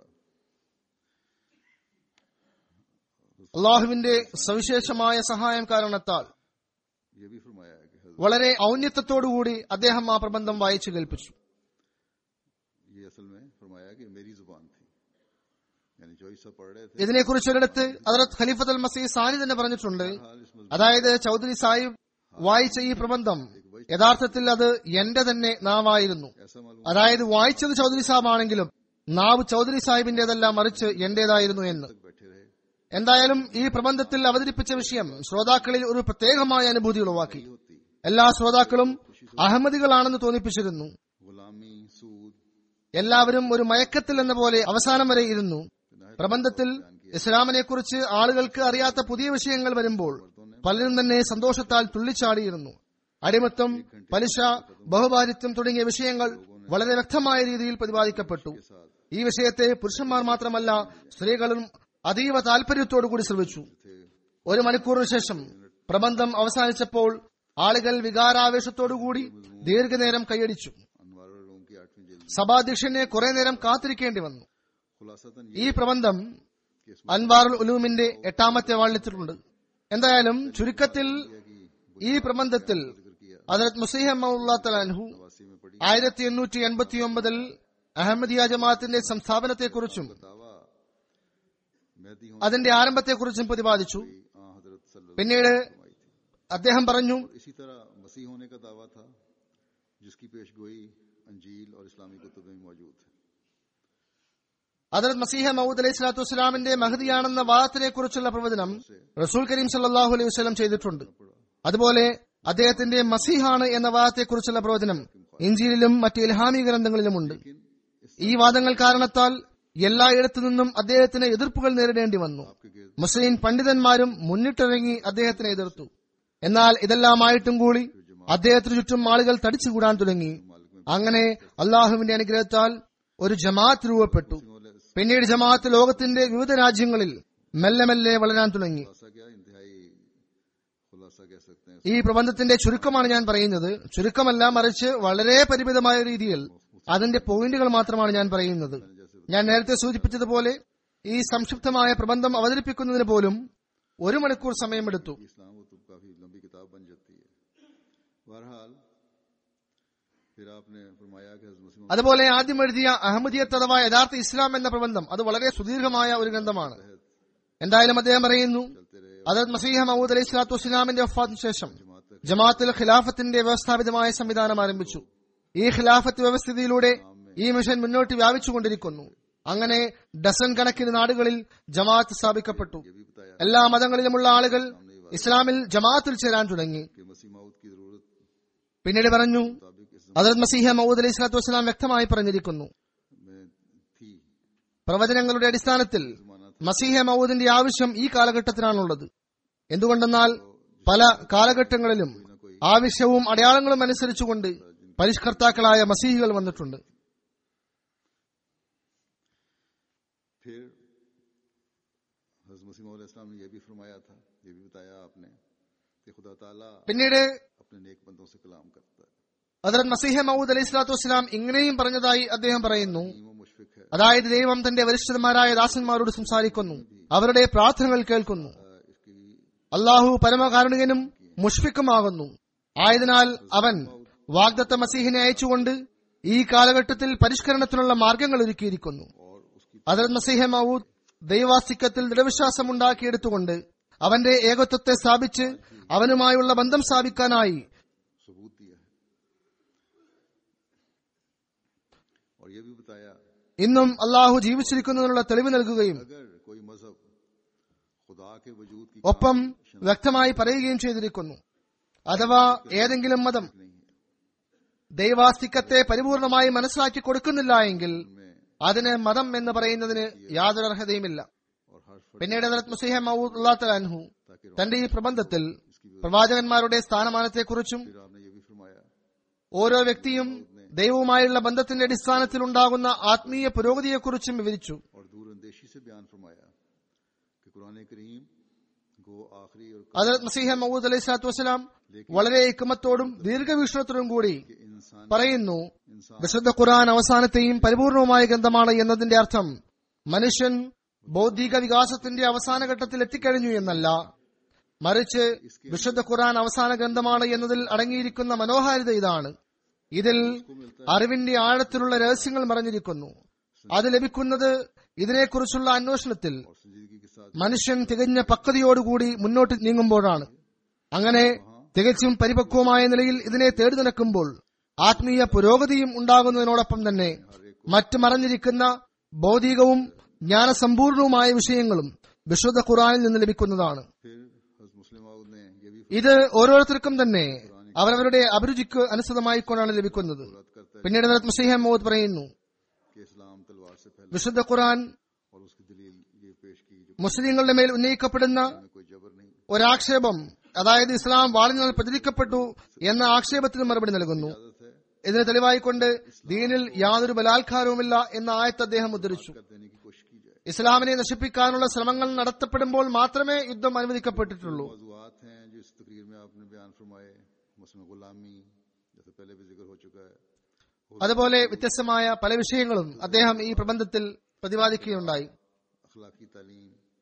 അള്ളാഹുവിന്റെ സവിശേഷമായ സഹായം കാരണത്താൽ ये भी फरमाया है कि हजरत വളരെ ഔന്നത്യത്തോടുകൂടി അദ്ദേഹം ആ പ്രബന്ധം വായിച്ചു കേൾപ്പിച്ചു ये असल में फरमाया कि मेरी जुबान थी यानी जो ईसा पढ़ रहे थे ഇതിനെക്കുറിച്ച് ഒരിടത്ത് ഹജറത് ഖലീഫത്ത് അൽ മസീഹ് സാനി തന്നെ പറഞ്ഞിട്ടുണ്ട് हाल इस मजमून അതായത് ചൗധരി സാഹിബ് വായിച്ച ഈ പ്രബന്ധം യഥാർത്ഥത്തിൽ അത് എന്റെ തന്നെ നാവായിരുന്നു ऐसा मालूम അതായത് വായിച്ചത് ചൗധരി സാഹിബ് ആണെങ്കിലും നാവ് ചൗധരി സാഹിബിന്റേതല്ല മറിച്ച് എന്റേതായിരുന്നു എന്ന് तक बैठे रहे എന്തായാലും ഈ പ്രബന്ധത്തിൽ അവതരിപ്പിച്ച വിഷയം ശ്രോതാക്കളിൽ ഒരു പ്രത്യേകമായ അനുഭൂതി ഉളവാക്കി होती എല്ലാ ശ്രോതാക്കളും അഹമ്മദികളാണെന്ന് തോന്നിപ്പിച്ചിരുന്നു गुलामी सूद എല്ലാവരും ഒരു മയക്കത്തിൽ എന്ന പോലെ അവസാനം വരെ ഇരുന്നു പ്രബന്ധത്തിൽ ഇസ്ലാമിനെ കുറിച്ച് ആളുകൾക്ക് അറിയാത്ത പുതിയ വിഷയങ്ങൾ വരുമ്പോൾ പലരും തന്നെ സന്തോഷത്താൽ തുള്ളിച്ചാടിയിരുന്നു അടിമത്തം പലിശ ബഹുഭാരിത്വം തുടങ്ങിയ വിഷയങ്ങൾ വളരെ വ്യക്തമായ രീതിയിൽ പ്രതിപാദിക്കപ്പെട്ടു ഈ വിഷയത്തെ പുരുഷന്മാർ മാത്രമല്ല സ്ത്രീകളും അതീവ താല്പര്യത്തോടുകൂടി ശ്രമിച്ചു ഒരു മണിക്കൂറിന് ശേഷം പ്രബന്ധം അവസാനിച്ചപ്പോൾ ആളുകൾ വികാരാവേശത്തോടുകൂടി ദീർഘനേരം കൈയടിച്ചു अनवार लोगों की आठवीं जिल्द സഭാധ്യക്ഷനെ കുറെ നേരം കാത്തിരിക്കേണ്ടി വന്നു खुलासतन ഈ പ്രബന്ധം അൻവാറുൽ ഉലൂമിന്റെ എട്ടാമത്തെ വാള്യത്തിലുണ്ട് എന്തായാലും ചുരുക്കത്തിൽ ഈ പ്രബന്ധത്തിൽ ഹജറത് മുസീഹു वासी में पड़ी ആയിരത്തി എണ്ണൂറ്റി എൺപത്തി ഒമ്പതിൽ അഹമ്മദിയ ജമാഅത്തിന്റെ സംസ്ഥാപനത്തെക്കുറിച്ചും दावा मेहदी हूँ അതിന്റെ ആരംഭത്തെക്കുറിച്ചും പ്രതിപാദിച്ചു आ हजरत सल्लल्लाहु പിന്നീട് अलैहि वसल्लम आई थी അദ്ദേഹം പറഞ്ഞു इसी तरह मसीह होने का दावा था जिसकी पेशगोई अंजील और इस्लामी कुतुब में मौजूद है ഹജറത് മസീഹ മൗദ് അലൈഹി സ്വലാത്തു വസ്സലാമിന്റെ മഹദിയാണെന്ന വാദത്തിനെ കുറിച്ചുള്ള പ്രവചനം റസൂൽ കരീം സല്ലാഹു അലൈഹി വസ്ലം ചെയ്തിട്ടുണ്ട് അതുപോലെ അദ്ദേഹത്തിന്റെ മസീഹാണ് എന്ന വാദത്തെക്കുറിച്ചുള്ള പ്രവചനം ഇഞ്ചിയിലും മറ്റ് ഇൽഹാമി ഗ്രന്ഥങ്ങളിലുമുണ്ട് ഈ വാദങ്ങൾ കാരണത്താൽ എല്ലായിടത്തു നിന്നും അദ്ദേഹത്തിന് എതിർപ്പുകൾ നേരിടേണ്ടി വന്നു മുസ്ലിം പണ്ഡിതന്മാരും മുന്നിട്ടിറങ്ങി അദ്ദേഹത്തിനെ എതിർത്തു എന്നാൽ ഇതെല്ലാമായിട്ടും കൂടി അദ്ദേഹത്തിന് ചുറ്റും ആളുകൾ തടിച്ചുകൂടാൻ തുടങ്ങി അങ്ങനെ അള്ളാഹുവിന്റെ അനുഗ്രഹത്താൽ ഒരു ജമാഅത്ത് രൂപപ്പെട്ടു പിന്നീട് ജമാഅത്ത് ലോകത്തിന്റെ വിവിധ രാജ്യങ്ങളിൽ മെല്ലെ മെല്ലെ വളരാൻ തുടങ്ങി खुलासा क्या इंतहाई खुलासा कह सकते हैं ഈ പ്രബന്ധത്തിന്റെ ചുരുക്കമാണ് ഞാൻ പറയുന്നത് ചുരുക്കമല്ല മറിച്ച് വളരെ പരിമിതമായ രീതിയിൽ അതിന്റെ പോയിന്റുകൾ മാത്രമാണ് ഞാൻ പറയുന്നത് ഞാൻ നേരത്തെ സൂചിപ്പിച്ചതുപോലെ ഈ സംക്ഷിപ്തമായ പ്രബന്ധം അവതരിപ്പിക്കുന്നതിന് പോലും ഒരു മണിക്കൂർ സമയമെടുത്തു इस्लाम वो तो काफी लंबी किताब बन जाती है बहरहाल फिर आपने फरमाया कि हज़रत मुस्लिम അതുപോലെ ആദ്യം എഴുതിയ അഹമ്മദിയത്ത് അഥവാ യഥാർത്ഥ ഇസ്ലാം എന്ന പ്രബന്ധം അത് വളരെ സുദീർഘമായ ഒരു ഗ്രന്ഥമാണ് എന്തായാലും അദ്ദേഹം പറയുന്നു चलते रहे അതത് മസീഹ മഹൂദ് അലൈഹി സ്വലാത്തു വസ്സലാമിന്റെ വഫാത്തിന് ശേഷം ജമാഅത്തിൽ ഖിലാഫത്തിന്റെ വ്യവസ്ഥാപിതമായ സംവിധാനം ആരംഭിച്ചു ഈ ഖിലാഫത്ത് വ്യവസ്ഥിതിയിലൂടെ ഈ മിഷൻ മുന്നോട്ട് വ്യാപിച്ചുകൊണ്ടിരിക്കുന്നു അങ്ങനെ ഡസൻ കണക്കിന് നാടുകളിൽ ജമാഅത്ത് സ്ഥാപിക്കപ്പെട്ടു ये भी बताया എല്ലാ മതങ്ങളിലുമുള്ള ആളുകൾ ഇസ്ലാമിൽ ജമാഅത്തിൽ ചേരാൻ തുടങ്ങി कि मसीह माऊद की जरूरत പിന്നീട് പറഞ്ഞു मुताबिक इस അതത് മസീഹ മഹൂദ് അലൈഹി സ്വലാത്തു വസ്സലാം വ്യക്തമായി പറഞ്ഞിരിക്കുന്നു में थी പ്രവചനങ്ങളുടെ അടിസ്ഥാനത്തിൽ മസീഹ മൗദിന്റെ ആവശ്യം ഈ കാലഘട്ടത്തിലാണുള്ളത് എന്തുകൊണ്ടെന്നാൽ പല കാലഘട്ടങ്ങളിലും ആവശ്യവും അടയാളങ്ങളും അനുസരിച്ചുകൊണ്ട് പരിഷ്കർത്താക്കളായ മസീഹികൾ വന്നിട്ടുണ്ട് फिर हज़रत मसीह मौद इस्लाम ने यह भी फरमाया था ये भी बताया आपने कि खुदा ताला പിന്നീട് अपने नेक बंदों से कलाम करता है ഹജറത് മസീഹ മൗദ് അലൈഹി സ്വലാത്തു വസ്സലാം इങ്ങനെയും പറഞ്ഞതായി അദ്ദേഹം പറയുന്നു वो मुशफिक है അതായത് ദൈവം തന്റെ വരിഷ്ഠന്മാരായ ദാസന്മാരോട് സംസാരിക്കുന്നു അവരുടെ പ്രാർത്ഥനകൾ കേൾക്കുന്നു इसकी അള്ളാഹു പരമകാരുണികനും മുഷ്ഫിക്കുമാകുന്നു ആയതിനാൽ അവൻ വാഗ്ദത്ത മസീഹിനെ അയച്ചുകൊണ്ട് ഈ കാലഘട്ടത്തിൽ പരിഷ്കരണത്തിനുള്ള മാർഗങ്ങൾ ഒരുക്കിയിരിക്കുന്നു और उसकी അതിൽ മസീഹ മൗദ് ദൈവാസ്തിക്യത്തിൽ ദൃഢവിശ്വാസം ഉണ്ടാക്കിയെടുത്തുകൊണ്ട് അവന്റെ ഏകത്വത്തെ സ്ഥാപിച്ച് അവനുമായുള്ള ബന്ധം സ്ഥാപിക്കാനായി सबूत दिया है और ये भी बताया ഇന്നും അള്ളാഹു ജീവിച്ചിരിക്കുന്നതിനുള്ള തെളിവ് നൽകുകയും अगर कोई मजहब खुदा के वजूद की ഒപ്പം വ്യക്തമായി പറയുകയും ചെയ്തിരിക്കുന്നു അഥവാ ഏതെങ്കിലും മതം नहीं है ദൈവാസ്തിക്യത്തെ പരിപൂർണമായി മനസ്സിലാക്കി കൊടുക്കുന്നില്ല എങ്കിൽ में അതിന് മതം എന്ന് പറയുന്നതിന് യാതൊരു അർഹതയുമില്ല और हर फर्ज പിന്നീട് ഹദരത്ത് മുസീഹ മൗദ് അൻഹു ताकि തന്റെ ഈ പ്രബന്ധത്തിൽ പ്രവാചകന്മാരുടെ സ്ഥാനമാനത്തെക്കുറിച്ചും फिर आपने ये भी फरमाया ഓരോ വ്യക്തിയും ദൈവവുമായുള്ള ബന്ധത്തിന്റെ അടിസ്ഥാനത്തിൽ ഉണ്ടാകുന്ന ആത്മീയ പുരോഗതിയെക്കുറിച്ചും വിവരിച്ചു और दूरअंदेशी से बयान फरमाया कि कुरान करीम गो आखिरी और ഹദരത്ത് മസീഹ മൗദ് അലൈഹി സ്വലാത്തു വസ്സലാം വളരെ ഇക്കമത്തോടും ദീർഘവീക്ഷണത്തോടും കൂടി कि इंसान പറയുന്നു इंसान വിശുദ്ധ ഖുർആൻ അവസാനത്തെയും പരിപൂർണവുമായ ഗ്രന്ഥമാണ് എന്നതിന്റെ അർത്ഥം മനുഷ്യൻ ബൗദ്ധിക വികാസത്തിന്റെ അവസാന ഘട്ടത്തിൽ എത്തിക്കഴിഞ്ഞു എന്നല്ല മറിച്ച് വിശുദ്ധ ഖുർആൻ അവസാന ഗ്രന്ഥമാണ് എന്നതിൽ അടങ്ങിയിരിക്കുന്ന മനോഹാരിത ഇതാണ് ഇതിൽ അറിവിന്റെ ആഴത്തിലുള്ള രഹസ്യങ്ങൾ മറഞ്ഞിരിക്കുന്നു അത് ലഭിക്കുന്നത് ഇതിനെക്കുറിച്ചുള്ള അന്വേഷണത്തിൽ और संजीदगी के साथ മനുഷ്യൻ തികഞ്ഞ പക്വതയോടുകൂടി മുന്നോട്ട് നീങ്ങുമ്പോഴാണ് അങ്ങനെ തികച്ചും പരിപക്വമായ നിലയിൽ ഇതിനെ തേടി നടക്കുമ്പോൾ ആത്മീയ പുരോഗതിയും ഉണ്ടാകുന്നതിനോടൊപ്പം തന്നെ മറ്റ് മറഞ്ഞിരിക്കുന്ന ഭൗതികവും ജ്ഞാനസമ്പൂർണവുമായ വിഷയങ്ങളും വിശുദ്ധ ഖുറാനിൽ നിന്ന് ലഭിക്കുന്നതാണ് फिर हज़रत मुस्लिम माऊद ने ये भी ഇത് ഓരോരുത്തർക്കും തന്നെ അവരവരുടെ അഭിരുചിക്ക് അനുസൃതമായിക്കൊണ്ടാണ് ലഭിക്കുന്നത് फरमात करता है പിന്നീട് ഹദരത്ത് മസീഹ മൗദ് പറയുന്നു कि इस्लाम तलवार से पहले വിശുദ്ധ ഖുറാൻ और उसकी दलील ये पेश की जो മുസ്ലിങ്ങളുടെ മേൽ ഉന്നയിക്കപ്പെടുന്ന में कोई जबर नहीं ഒരാക്ഷേപം അതായത് ഇസ്ലാം വാളിനാൽ പ്രചരിക്കപ്പെട്ടു എന്ന ആക്ഷേപത്തിന് മറുപടി നൽകുന്നു आदत है ഇതിന് തെളിവായിക്കൊണ്ട് ദീനിൽ യാതൊരു ബലാത്കാരവുമില്ല എന്ന ആയത്ത് അദ്ദേഹം ഉദ്ധരിച്ചു कर देने की कोशिश की जाए ഇസ്ലാമിനെ നശിപ്പിക്കാനുള്ള ശ്രമങ്ങൾ നടത്തപ്പെടുമ്പോൾ മാത്രമേ യുദ്ധം അനുവദിക്കപ്പെട്ടിട്ടുള്ളൂ मौजूद हैं जो इस तकरीर में आपने बयान फरमाए मसम गुलामी जैसे पहले भी जिक्र हो चुका है അതുപോലെ വ്യത്യസ്തമായ പല വിഷയങ്ങളും അദ്ദേഹം ഈ പ്രബന്ധത്തിൽ പ്രതിപാദിക്കുകയുണ്ടായി अखलाकी तालीम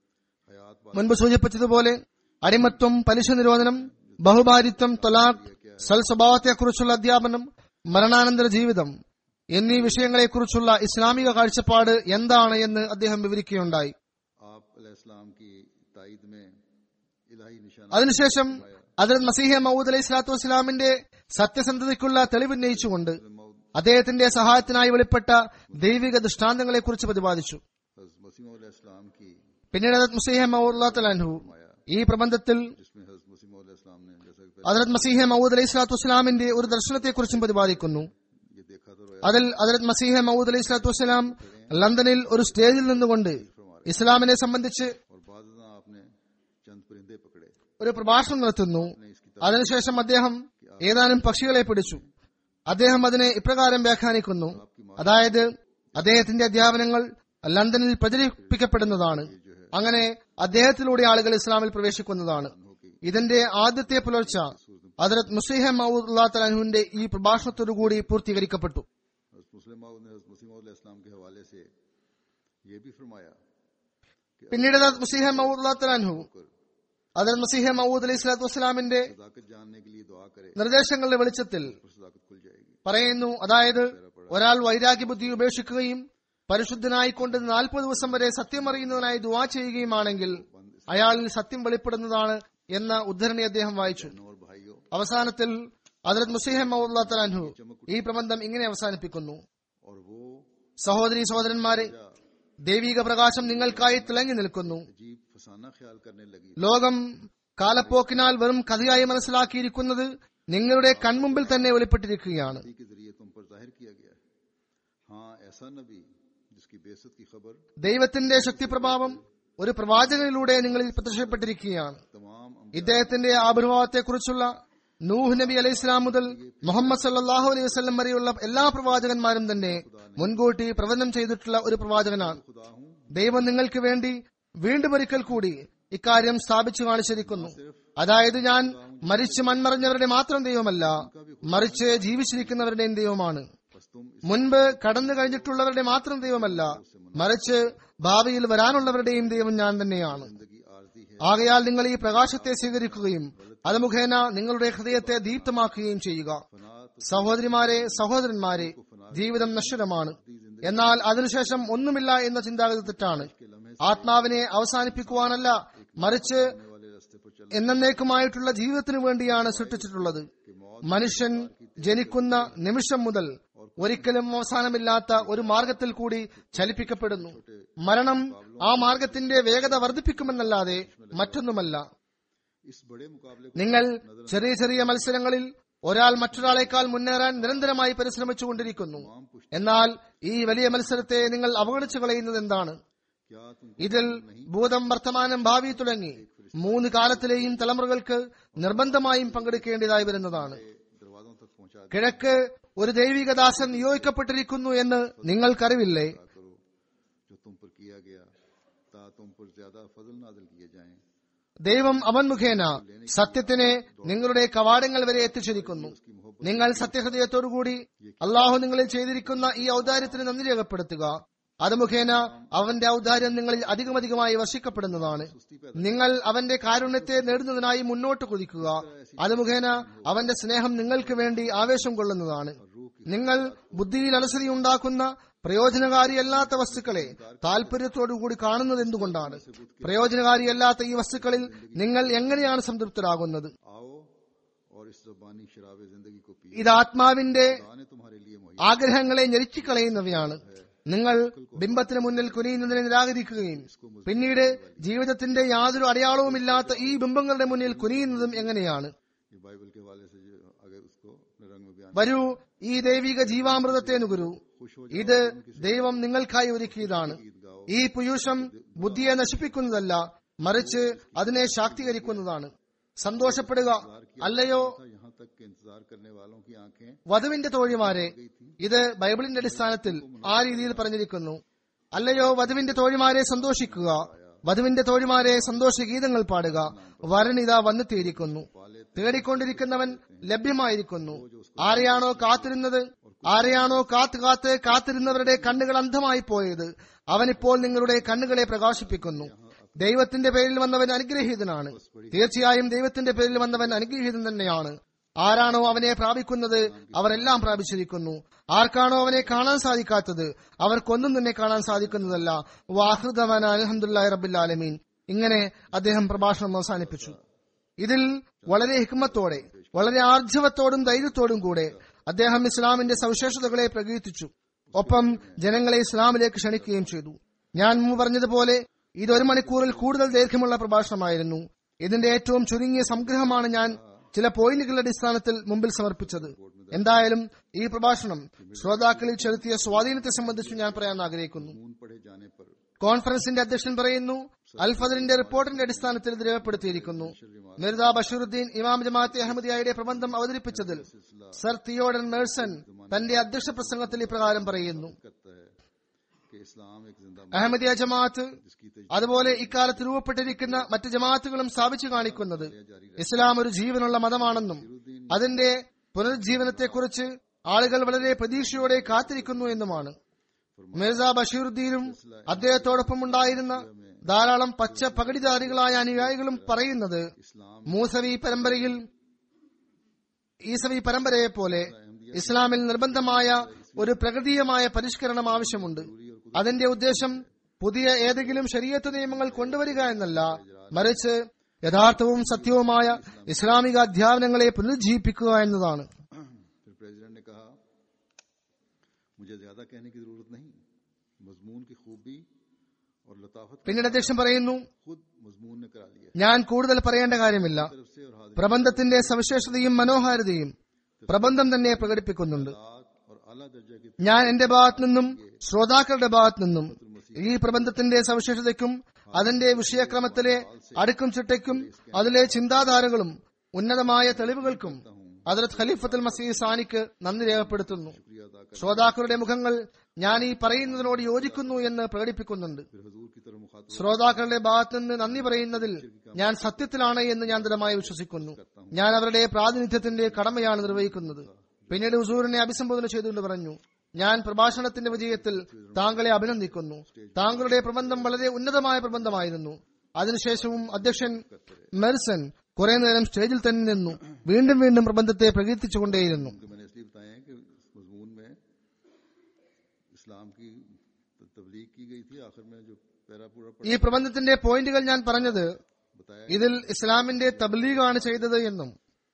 हयात बात മുൻപ് സൂചിപ്പിച്ചതുപോലെ അടിമത്വം പലിശ നിരോധനം ബഹുഭാരിത്വം തൊലാഖ് സൽ സ്വഭാവത്തെക്കുറിച്ചുള്ള അധ്യാപനം മരണാനന്തര ജീവിതം എന്നീ വിഷയങ്ങളെക്കുറിച്ചുള്ള ഇസ്ലാമിക കാഴ്ചപ്പാട് എന്താണ് എന്ന് അദ്ദേഹം വിവരിക്കുകയുണ്ടായി आप अलैहिस्सलाम की तायद में इलाही निशाना അതിനുശേഷം അതിൽ മസീഹ മൗദ് അലൈഹി സ്വലാത്തു വസ്സലാമിന്റെ സത്യസന്ധതയ്ക്കുള്ള തെളിവുന്നയിച്ചുകൊണ്ട് അദ്ദേഹത്തിന്റെ സഹായത്തിനായി വെളിപ്പെട്ട ദൈവിക ദൃഷ്ടാന്തങ്ങളെക്കുറിച്ച് പ്രതിപാദിച്ചു हज़रत मसीह अलैहिस्सलाम की പിന്നീട് ഹദരത്ത് മസീഹ മൗദ് ഈ പ്രബന്ധത്തിൽ जिसमें हज़रत मसीह अलैहिस्सलाम ने जैसा कि അതിലത് മസീഹ മൗദ് അലൈഹി സ്വലാത്തു വസ്സലാമിന്റെ ഒരു ദർശനത്തെക്കുറിച്ചും പ്രതിപാദിക്കുന്നു पहले ये देखा तो रोया അതിൽ അതിലത് മസീഹ മൗദ് അലൈഹി സ്വലാത്തു വസ്സലാം ലണ്ടനിൽ ഒരു സ്റ്റേജിൽ നിന്നുകൊണ്ട് ഇസ്ലാമിനെ സംബന്ധിച്ച് और बाद में आपने चंद परिंदे पकड़े ഒരു പ്രഭാഷണം നടത്തുന്നു ने इसकी അതിനുശേഷം അദ്ദേഹം ഏതാനും പക്ഷികളെ പിടിച്ചു അദ്ദേഹം അതിനെ ഇപ്രകാരം വ്യാഖ്യാനിക്കുന്നു അതായത് അദ്ദേഹത്തിന്റെ അധ്യാപനങ്ങൾ ലണ്ടനിൽ പ്രചരിപ്പിക്കപ്പെടുന്നതാണ് അങ്ങനെ അദ്ദേഹത്തിലൂടെ ആളുകൾ ഇസ്ലാമിൽ പ്രവേശിക്കുന്നതാണ് ഇതിന്റെ ആദ്യത്തെ പുലർച്ച ഹജറത് മുസ്ലിഹ മൗദുല്ലാത്തലഹുവിന്റെ ഈ പ്രഭാഷണത്തോടുകൂടി പൂർത്തീകരിക്കപ്പെട്ടു हज़रत मुस्लिम माऊद ने हज़रत मसीह अलैहिस्सलाम के हवाले से ये भी फरमाया പിന്നീട് ഹജറത് മുസ്ലിഹ മൗദുല്ലാത്തലഹു ഹജറത് മസീഹ മൗദ് അലൈഹി സ്വലാത്തു വസ്സലാമിന്റെ सदाकत जानने के लिए दुआ करे നിർദ്ദേശങ്ങളുടെ വെളിച്ചത്തിൽ और सदाकत खुल जाएगी പറയുന്നു അതായത് ഒരാൾ വൈരാഗ്യ ബുദ്ധി ഉപേക്ഷിക്കുകയും പരിശുദ്ധനായിക്കൊണ്ട് നാൽപ്പത് ദിവസം വരെ സത്യം അറിയുന്നതിനായി ദുവാ ചെയ്യുകയുമാണെങ്കിൽ അയാളിൽ സത്യം വെളിപ്പെടുന്നതാണ് എന്ന ഉദ്ധരണി അദ്ദേഹം വായിച്ചു और भाइयों അവസാനത്തിൽ അതിലത് മുസീഹം മൗലാത്തലാൻഹു ഈ പ്രബന്ധം ഇങ്ങനെ അവസാനിപ്പിക്കുന്നു और वो സഹോദരി സഹോദരന്മാരെ ദൈവിക പ്രകാശം നിങ്ങൾക്കായി തിളങ്ങി നിൽക്കുന്നു अजीब फसाना ख्याल करने लगी ലോകം കാലപ്പോക്കിനാൽ വെറും കഥയായി മനസ്സിലാക്കിയിരിക്കുന്നത് നിങ്ങളുടെ കൺമുമ്പിൽ തന്നെ വെളിപ്പെട്ടിരിക്കുകയാണ് नबी के जरिए तुम पर जाहिर किया गया है हाँ ऐसा नबी जिसकी बेसत की खबर ദൈവത്തിന്റെ ശക്തിപ്രഭാവം ഒരു പ്രവാചകനിലൂടെ നിങ്ങളിൽ പ്രത്യക്ഷപ്പെട്ടിരിക്കുകയാണ് तमाम अम- ഇദ്ദേഹത്തിന്റെ ആവിർഭാവത്തെക്കുറിച്ചുള്ള നൂഹ് നബി അലൈഹി ഇസ്ലാം മുതൽ മുഹമ്മദ് സല്ലാഹു അലൈഹി വസ്ലം വരെയുള്ള എല്ലാ പ്രവാചകന്മാരും തന്നെ മുൻകൂട്ടി പ്രവചനം ചെയ്തിട്ടുള്ള ഒരു പ്രവാചകനാണ് खुदा हूँ ദൈവം നിങ്ങൾക്ക് വേണ്ടി വീണ്ടും ഒരിക്കൽ കൂടി ഇക്കാര്യം സ്ഥാപിച്ചു കാണിച്ചിരിക്കുന്നു അതായത് ഞാൻ മരിച്ചു മൺമറഞ്ഞവരുടെ മാത്രം ദൈവമല്ല മറിച്ച് ജീവിച്ചിരിക്കുന്നവരുടെയും ദൈവമാണ് बस तुम മുൻപ് കടന്നു കഴിഞ്ഞിട്ടുള്ളവരുടെ മാത്രം ദൈവമല്ല മറിച്ച് ഭാവിയിൽ വരാനുള്ളവരുടെയും ദൈവം ഞാൻ തന്നെയാണ് जिंदगी आरजी है ആകയാൽ നിങ്ങൾ ഈ പ്രകാശത്തെ സ്വീകരിക്കുകയും അത് മുഖേന നിങ്ങളുടെ ഹൃദയത്തെ ദീപ്തമാക്കുകയും ചെയ്യുക फना സഹോദരിമാരെ സഹോദരന്മാരെ ജീവിതം നശ്വരമാണ് എന്നാൽ അതിനുശേഷം ഒന്നുമില്ല എന്ന ചിന്താഗതി തെറ്റാണ് ആത്മാവിനെ അവസാനിപ്പിക്കുവാനല്ല മറിച്ച് वाले रास्ते पर चल എന്നേക്കുമായിട്ടുള്ള ജീവിതത്തിനു വേണ്ടിയാണ് സൃഷ്ടിച്ചിട്ടുള്ളത് മനുഷ്യൻ ജനിക്കുന്ന നിമിഷം മുതൽ ഒരിക്കലും അവസാനമില്ലാത്ത ഒരു മാർഗത്തിൽ കൂടി ചലിപ്പിക്കപ്പെടുന്നു മരണം ആ മാർഗത്തിന്റെ വേഗത വർദ്ധിപ്പിക്കുമെന്നല്ലാതെ മറ്റൊന്നുമല്ല इस बड़े मुकाबले को നിങ്ങൾ ചെറിയ ചെറിയ മത്സരങ്ങളിൽ ഒരാൾ മറ്റൊരാളെക്കാൾ മുന്നേറാൻ നിരന്തരമായി പരിശ്രമിച്ചുകൊണ്ടിരിക്കുന്നു എന്നാൽ ഈ വലിയ മത്സരത്തെ നിങ്ങൾ അവഗണിച്ചു കളയുന്നത് എന്താണ് क्या तुम ഇതിൽ ഭൂതം വർത്തമാനം ഭാവി തുടങ്ങി മൂന്ന് കാലത്തിലെയും തലമുറകൾക്ക് നിർബന്ധമായും പങ്കെടുക്കേണ്ടതായി വരുന്നതാണ് दरवाजों तक पहुंचा കിഴക്ക് ഒരു ദൈവികദാസൻ നിയോഗിക്കപ്പെട്ടിരിക്കുന്നു എന്ന് നിങ്ങൾക്കറിവില്ലേ करो जो तुम पर किया गया ता तुम पर ज्यादा फजल नाजिल किए जाएं ദൈവം അവൻ മുഖേന സത്യത്തിനെ നിങ്ങളുടെ കവാടങ്ങൾ വരെ എത്തിച്ചിരിക്കുന്നു നിങ്ങൾ സത്യഹൃദയത്തോടുകൂടി അള്ളാഹു നിങ്ങളിൽ ചെയ്തിരിക്കുന്ന ഈ ഔദാര്യത്തിന് നന്ദി രേഖപ്പെടുത്തുക അത് മുഖേന അവന്റെ ഔദാര്യം നിങ്ങളിൽ അധികമധികമായി വർഷിക്കപ്പെടുന്നതാണ് നിങ്ങൾ അവന്റെ കാരുണ്യത്തെ നേടുന്നതിനായി മുന്നോട്ട് കുതിക്കുക അത് മുഖേന അവന്റെ സ്നേഹം നിങ്ങൾക്ക് വേണ്ടി ആവേശം കൊള്ളുന്നതാണ് നിങ്ങൾ ബുദ്ധിയിൽ അലസതയുണ്ടാക്കുന്ന പ്രയോജനകാരിയല്ലാത്ത വസ്തുക്കളെ താല്പര്യത്തോടുകൂടി കാണുന്നത് എന്തുകൊണ്ടാണ് പ്രയോജനകാരിയല്ലാത്ത ഈ വസ്തുക്കളിൽ നിങ്ങൾ എങ്ങനെയാണ് സംതൃപ്തരാകുന്നത് आओ और इस जबानी शराब जिंदगी को पिए ഇത് ആത്മാവിന്റെ खुदा ने तुम्हारे लिए मुहैया ആഗ്രഹങ്ങളെ ഞെരുക്കിക്കളയുന്നവയാണ് നിങ്ങൾ ബിംബത്തിന് മുന്നിൽ കുനിയുന്നതിനെ നിരാകരിക്കുകയും പിന്നീട് ജീവിതത്തിന്റെ യാതൊരു അടയാളവുമില്ലാത്ത ഈ ബിംബങ്ങളുടെ മുന്നിൽ കുനിയുന്നതും എങ്ങനെയാണ് ये बाइबल के हवाले से जो अगर उसको अपने रंग में बयान വരൂ ഈ ദൈവിക ജീവാമൃതത്തെ നുകരൂ ഇത് ദൈവം നിങ്ങൾക്കായി ഒരുക്കിയതാണ് ഈ പുയൂഷം ബുദ്ധിയെ നശിപ്പിക്കുന്നതല്ല മറിച്ച് അതിനെ ശാക്തീകരിക്കുന്നതാണ് സന്തോഷപ്പെടുക അല്ലയോ था यहाँ तक के इंतजार करने वालों की आंखें വധുവിന്റെ തോഴിമാരെ ഇത് ബൈബിളിന്റെ അടിസ്ഥാനത്തിൽ ആ രീതിയിൽ പറഞ്ഞിരിക്കുന്നു അല്ലയോ വധുവിന്റെ തോഴിമാരെ സന്തോഷിക്കുക വധുവിന്റെ തോഴിമാരെ സന്തോഷ ഗീതങ്ങൾ പാടുക വരൻ ഇതാ വന്നെത്തിയിരിക്കുന്നു തേടിക്കൊണ്ടിരിക്കുന്നവൻ ലഭ്യമായിരിക്കുന്നു ആരെയാണോ കാത്തിരുന്നത് ആരെയാണോ കാത്ത് കാത്ത് കാത്തിരുന്നവരുടെ കണ്ണുകൾ അന്ധമായി പോയത് അവനിപ്പോൾ നിങ്ങളുടെ കണ്ണുകളെ പ്രകാശിപ്പിക്കുന്നു ദൈവത്തിന്റെ പേരിൽ വന്നവൻ അനുഗ്രഹീതനാണ് തീർച്ചയായും ദൈവത്തിന്റെ പേരിൽ വന്നവൻ അനുഗ്രഹീതൻ തന്നെയാണ് ആരാണോ അവനെ പ്രാപിക്കുന്നത് അവരെല്ലാം പ്രാപിച്ചിരിക്കുന്നു ആർക്കാണോ അവനെ കാണാൻ സാധിക്കാത്തത് അവർക്കൊന്നും തന്നെ കാണാൻ സാധിക്കുന്നതല്ല വാഹൃദവന അലഹമുല്ലാ റബുല്ലാലമീൻ ഇങ്ങനെ അദ്ദേഹം പ്രഭാഷണം അവസാനിപ്പിച്ചു ഇതിൽ വളരെ ഹിക്മത്തോടെ വളരെ ആർജവത്തോടും ധൈര്യത്തോടും കൂടെ അദ്ദേഹം ഇസ്ലാമിന്റെ സവിശേഷതകളെ പ്രകീർത്തിച്ചു ഒപ്പം ജനങ്ങളെ ഇസ്ലാമിലേക്ക് ക്ഷണിക്കുകയും ചെയ്തു ഞാൻ മുമ്പ് പറഞ്ഞതുപോലെ ഇത് ഒരു മണിക്കൂറിൽ കൂടുതൽ ദൈർഘ്യമുള്ള പ്രഭാഷണമായിരുന്നു ഇതിന്റെ ഏറ്റവും ചുരുങ്ങിയ സംഗ്രഹമാണ് ഞാൻ ചില പോയിന്റുകളുടെ അടിസ്ഥാനത്തിൽ മുമ്പിൽ സമർപ്പിച്ചത് എന്തായാലും ഈ പ്രഭാഷണം ശ്രോതാക്കളിൽ ചെലുത്തിയ സ്വാധീനത്തെ സംബന്ധിച്ച് ഞാൻ പറയാൻ ആഗ്രഹിക്കുന്നു खून पढ़े जाने पर കോൺഫറൻസിന്റെ അധ്യക്ഷൻ പറയുന്നു അൽഫദറിന്റെ റിപ്പോർട്ടിന്റെ അടിസ്ഥാനത്തിൽ ഇത് രേഖപ്പെടുത്തിയിരിക്കുന്നു മിർദ ബഷീറുദ്ദീൻ ഇമാം ജമാഅത്തെ അഹമ്മദിയായുടെ പ്രബന്ധം അവതരിപ്പിച്ചതിൽ സർ തിയോഡൻ മേഴ്സൺ തന്റെ അധ്യക്ഷ പ്രസംഗത്തിൽ ഇപ്രകാരം പറയുന്നു करता है कि इस्लाम एक जिंदा അഹമ്മദിയ ജമാഅത്ത് जिसकी तज- അതുപോലെ ഇക്കാലത്ത് രൂപപ്പെട്ടിരിക്കുന്ന മറ്റ് ജമാഅത്തുകളും സ്ഥാപിച്ചു കാണിക്കുന്നത് ഇസ്ലാം ഒരു ജീവനുള്ള മതമാണെന്നും അതിന്റെ പുനരുജ്ജീവനത്തെക്കുറിച്ച് ആളുകൾ വളരെ പ്രതീക്ഷയോടെ കാത്തിരിക്കുന്നു എന്നുമാണ് മിർസ ബഷീറുദ്ദീനും അദ്ദേഹത്തോടൊപ്പം ഉണ്ടായിരുന്ന ധാരാളം പച്ച പകടിധാരികളായ അനുയായികളും പറയുന്നത് മൂസവി പരമ്പരയിൽ ഈസവി പരമ്പരയെ പോലെ ഇസ്ലാമിൽ നിർബന്ധമായ ഒരു പ്രകൃതിയമായ പരിഷ്കരണം ആവശ്യമുണ്ട് അതിന്റെ ഉദ്ദേശം പുതിയ ഏതെങ്കിലും ശരീരത്ത് നിയമങ്ങൾ കൊണ്ടുവരിക എന്നല്ല മറിച്ച് യഥാർത്ഥവും സത്യവുമായ ഇസ്ലാമിക അധ്യാപനങ്ങളെ പുനരുജ്ജീവിപ്പിക്കുക എന്നതാണ് फिर प्रेसिडेंट ने कहा मुझे ज्यादा कहने की जरूरत नहीं मजमून की खूबी और लताफत പിന്നീട് അധ്യക്ഷൻ പറയുന്നു खुद मजमून ने करा लिया ഞാൻ കൂടുതൽ പറയേണ്ട കാര്യമില്ല तरफ से और हाजिर പ്രബന്ധത്തിന്റെ സവിശേഷതയും മനോഹാരിതയും പ്രബന്ധം തന്നെ പ്രകടിപ്പിക്കുന്നുണ്ട് और आला दर्जा की ഞാൻ എന്റെ ഭാഗത്തു നിന്നും ശ്രോതാക്കളുടെ ഭാഗത്തു നിന്നും ഈ പ്രബന്ധത്തിന്റെ സവിശേഷതയ്ക്കും അതിന്റെ വിഷയക്രമത്തിലെ അടുക്കും ചിട്ടയ്ക്കും അതിലെ ചിന്താധാരകളും ഉന്നതമായ തെളിവുകൾക്കും ഹജറത് ഖലീഫത്തുൽ മസീഹ് സാനിക്ക് നന്ദി രേഖപ്പെടുത്തുന്നു ശ്രോതാക്കളുടെ മുഖങ്ങൾ ഞാൻ ഈ പറയുന്നതിനോട് യോജിക്കുന്നു എന്ന് പ്രകടിപ്പിക്കുന്നുണ്ട് फिर हजूर की तरफ मुखातब ശ്രോതാക്കളുടെ ഭാഗത്തു നിന്ന് നന്ദി പറയുന്നതിൽ ഞാൻ സത്യത്തിലാണ് എന്ന് ഞാൻ ദൃഢമായി വിശ്വസിക്കുന്നു ഞാൻ അവരുടെ പ്രാതിനിധ്യത്തിന്റെ കടമയാണ് നിർവഹിക്കുന്നത് പിന്നീട് ഹുസൂറിനെ അഭിസംബോധന ചെയ്തുകൊണ്ട് പറഞ്ഞു ഞാൻ പ്രഭാഷണത്തിന്റെ വിജയത്തിൽ താങ്കളെ അഭിനന്ദിക്കുന്നു താങ്കളുടെ പ്രബന്ധം വളരെ ഉന്നതമായ പ്രബന്ധമായിരുന്നു അതിനുശേഷവും അധ്യക്ഷൻ മെർസൺ കുറെ നേരം സ്റ്റേജിൽ തന്നെ നിന്നു വീണ്ടും വീണ്ടും പ്രബന്ധത്തെ പ്രകീർത്തിച്ചുകൊണ്ടേയിരുന്നു कि मैंने इसलिए इस्लाम की तबलीग की गई थी आखिर में जो पैरा पूरा ഈ പ്രബന്ധത്തിന്റെ പോയിന്റുകൾ ഞാൻ പറഞ്ഞത് बताया ഇതിൽ ഇസ്ലാമിന്റെ തബ്ലീഗാണ് ചെയ്തത് എന്നും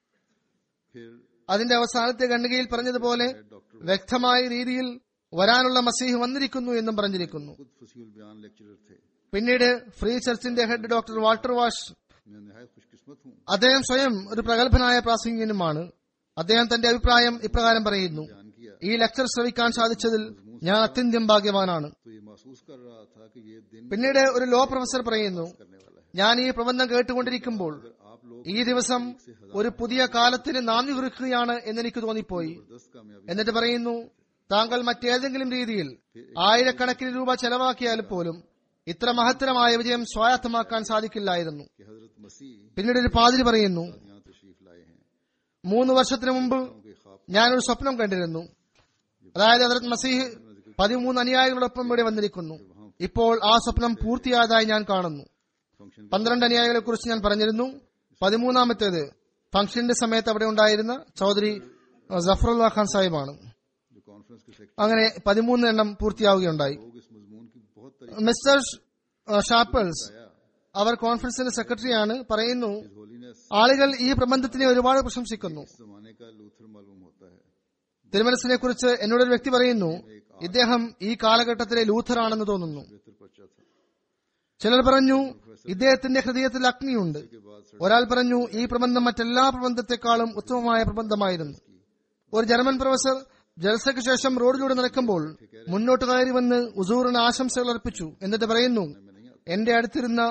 फिर അതിന്റെ അവസാനത്തെ ഖണ്ഡികയിൽ പറഞ്ഞതുപോലെ डॉक्टर വ്യക്തമായ രീതിയിൽ വരാനുള്ള മസീഹ് വന്നിരിക്കുന്നു എന്നും പറഞ്ഞിരിക്കുന്നു खुद फसील बयान लेक्चरर थे പിന്നീട് ഫ്രീ ചർച്ചിന്റെ ഹെഡ് ഡോക്ടർ വാൾട്ടർ വാഷ് मैं नहायत खुशकिस्मत हूँ അദ്ദേഹം സ്വയം ഒരു പ്രഗത്ഭനായ പ്രാസംഗികനുമാണ് അദ്ദേഹം തന്റെ അഭിപ്രായം ഇപ്രകാരം പറയുന്നു बयान किया ഈ ലെക്ചർ ശ്രവിക്കാൻ സാധിച്ചതിൽ ഞാൻ അത്യന്തം ഭാഗ്യവാനാണ് तो ये महसूस कर रहा था कि ये दिन പിന്നീട് ഒരു ലോ പ്രൊഫസർ പറയുന്നു करने वाला है ഞാൻ ഈ പ്രബന്ധം കേട്ടുകൊണ്ടിരിക്കുമ്പോൾ आप लोग ഈ ദിവസം ഒരു പുതിയ കാലത്തിന് നാന്ദി കുറിക്കുകയാണ് എന്നെനിക്ക് തോന്നിപ്പോയി जबरदस्त कामयाबी എന്നിട്ട് പറയുന്നു താങ്കൾ മറ്റേതെങ്കിലും രീതിയിൽ ആയിരക്കണക്കിന് രൂപ ചെലവാക്കിയാൽ പോലും ഇത്ര മഹത്തരമായ വിജയം സ്വായത്തമാക്കാൻ സാധിക്കില്ലായിരുന്നു कि हजरत मसीह പിന്നീട് ഒരു പാതിരി പറയുന്നു यहाँ तशरीफ लाए हैं മൂന്ന് വർഷത്തിന് മുമ്പ് उनके ख्वाब ഞാനൊരു സ്വപ്നം കണ്ടിരുന്നു അതായത് ഹജറത് മസീഹ് പതിമൂന്ന് അനുയായികളോടൊപ്പം ഇവിടെ വന്നിരിക്കുന്നു ഇപ്പോൾ ആ സ്വപ്നം പൂർത്തിയായതായി ഞാൻ കാണുന്നു फंक्शन പന്ത്രണ്ട് അനുയായികളെ കുറിച്ച് ഞാൻ പറഞ്ഞിരുന്നു പതിമൂന്നാമത്തേത് ഫംഗ്ഷന്റെ സമയത്ത് അവിടെ ഉണ്ടായിരുന്ന ചൗധരി ജഫറുല്ല ഖാൻ സാഹിബാണ് जो कॉन्फ्रेंस के सेक्रेटरी അങ്ങനെ പതിമൂന്ന് എണ്ണം പൂർത്തിയാവുകയുണ്ടായി लोग इस मजमून की बहुत तारीफ മിസ്റ്റർ ഷാപ്പിൾസ് आया അവർ കോൺഫറൻസിന്റെ സെക്രട്ടറിയാണ് പറയുന്നു इस होलीनेस ആളുകൾ ഈ പ്രബന്ധത്തിനെ ഒരുപാട് പ്രശംസിക്കുന്നു इस जमाने का लूथर मालूम होता है തിരുമനസിനെ കുറിച്ച് എന്നോടൊരു വ്യക്തി പറയുന്നു ഇദ്ദേഹം ഈ കാലഘട്ടത്തിലെ ലൂഥറാണെന്ന് തോന്നുന്നു बेहतर पर्चा था ചിലർ പറഞ്ഞു ഇദ്ദേഹത്തിന്റെ ഹൃദയത്തിൽ അഗ്നിയുണ്ട് के बाद ഒരാൾ പറഞ്ഞു ഈ പ്രബന്ധം മറ്റെല്ലാ പ്രബന്ധത്തെക്കാളും ഉത്തമമായ പ്രബന്ധമായിരുന്നു ഒരു ജർമ്മൻ പ്രൊഫസർ ജൽസയ്ക്ക് ശേഷം റോഡിലൂടെ നടക്കുമ്പോൾ മുന്നോട്ട് കയറി വന്ന് ഉസൂറിന് ആശംസകൾ അർപ്പിച്ചു എന്നിട്ട് പറയുന്നു എന്റെ അടുത്തിരുന്ന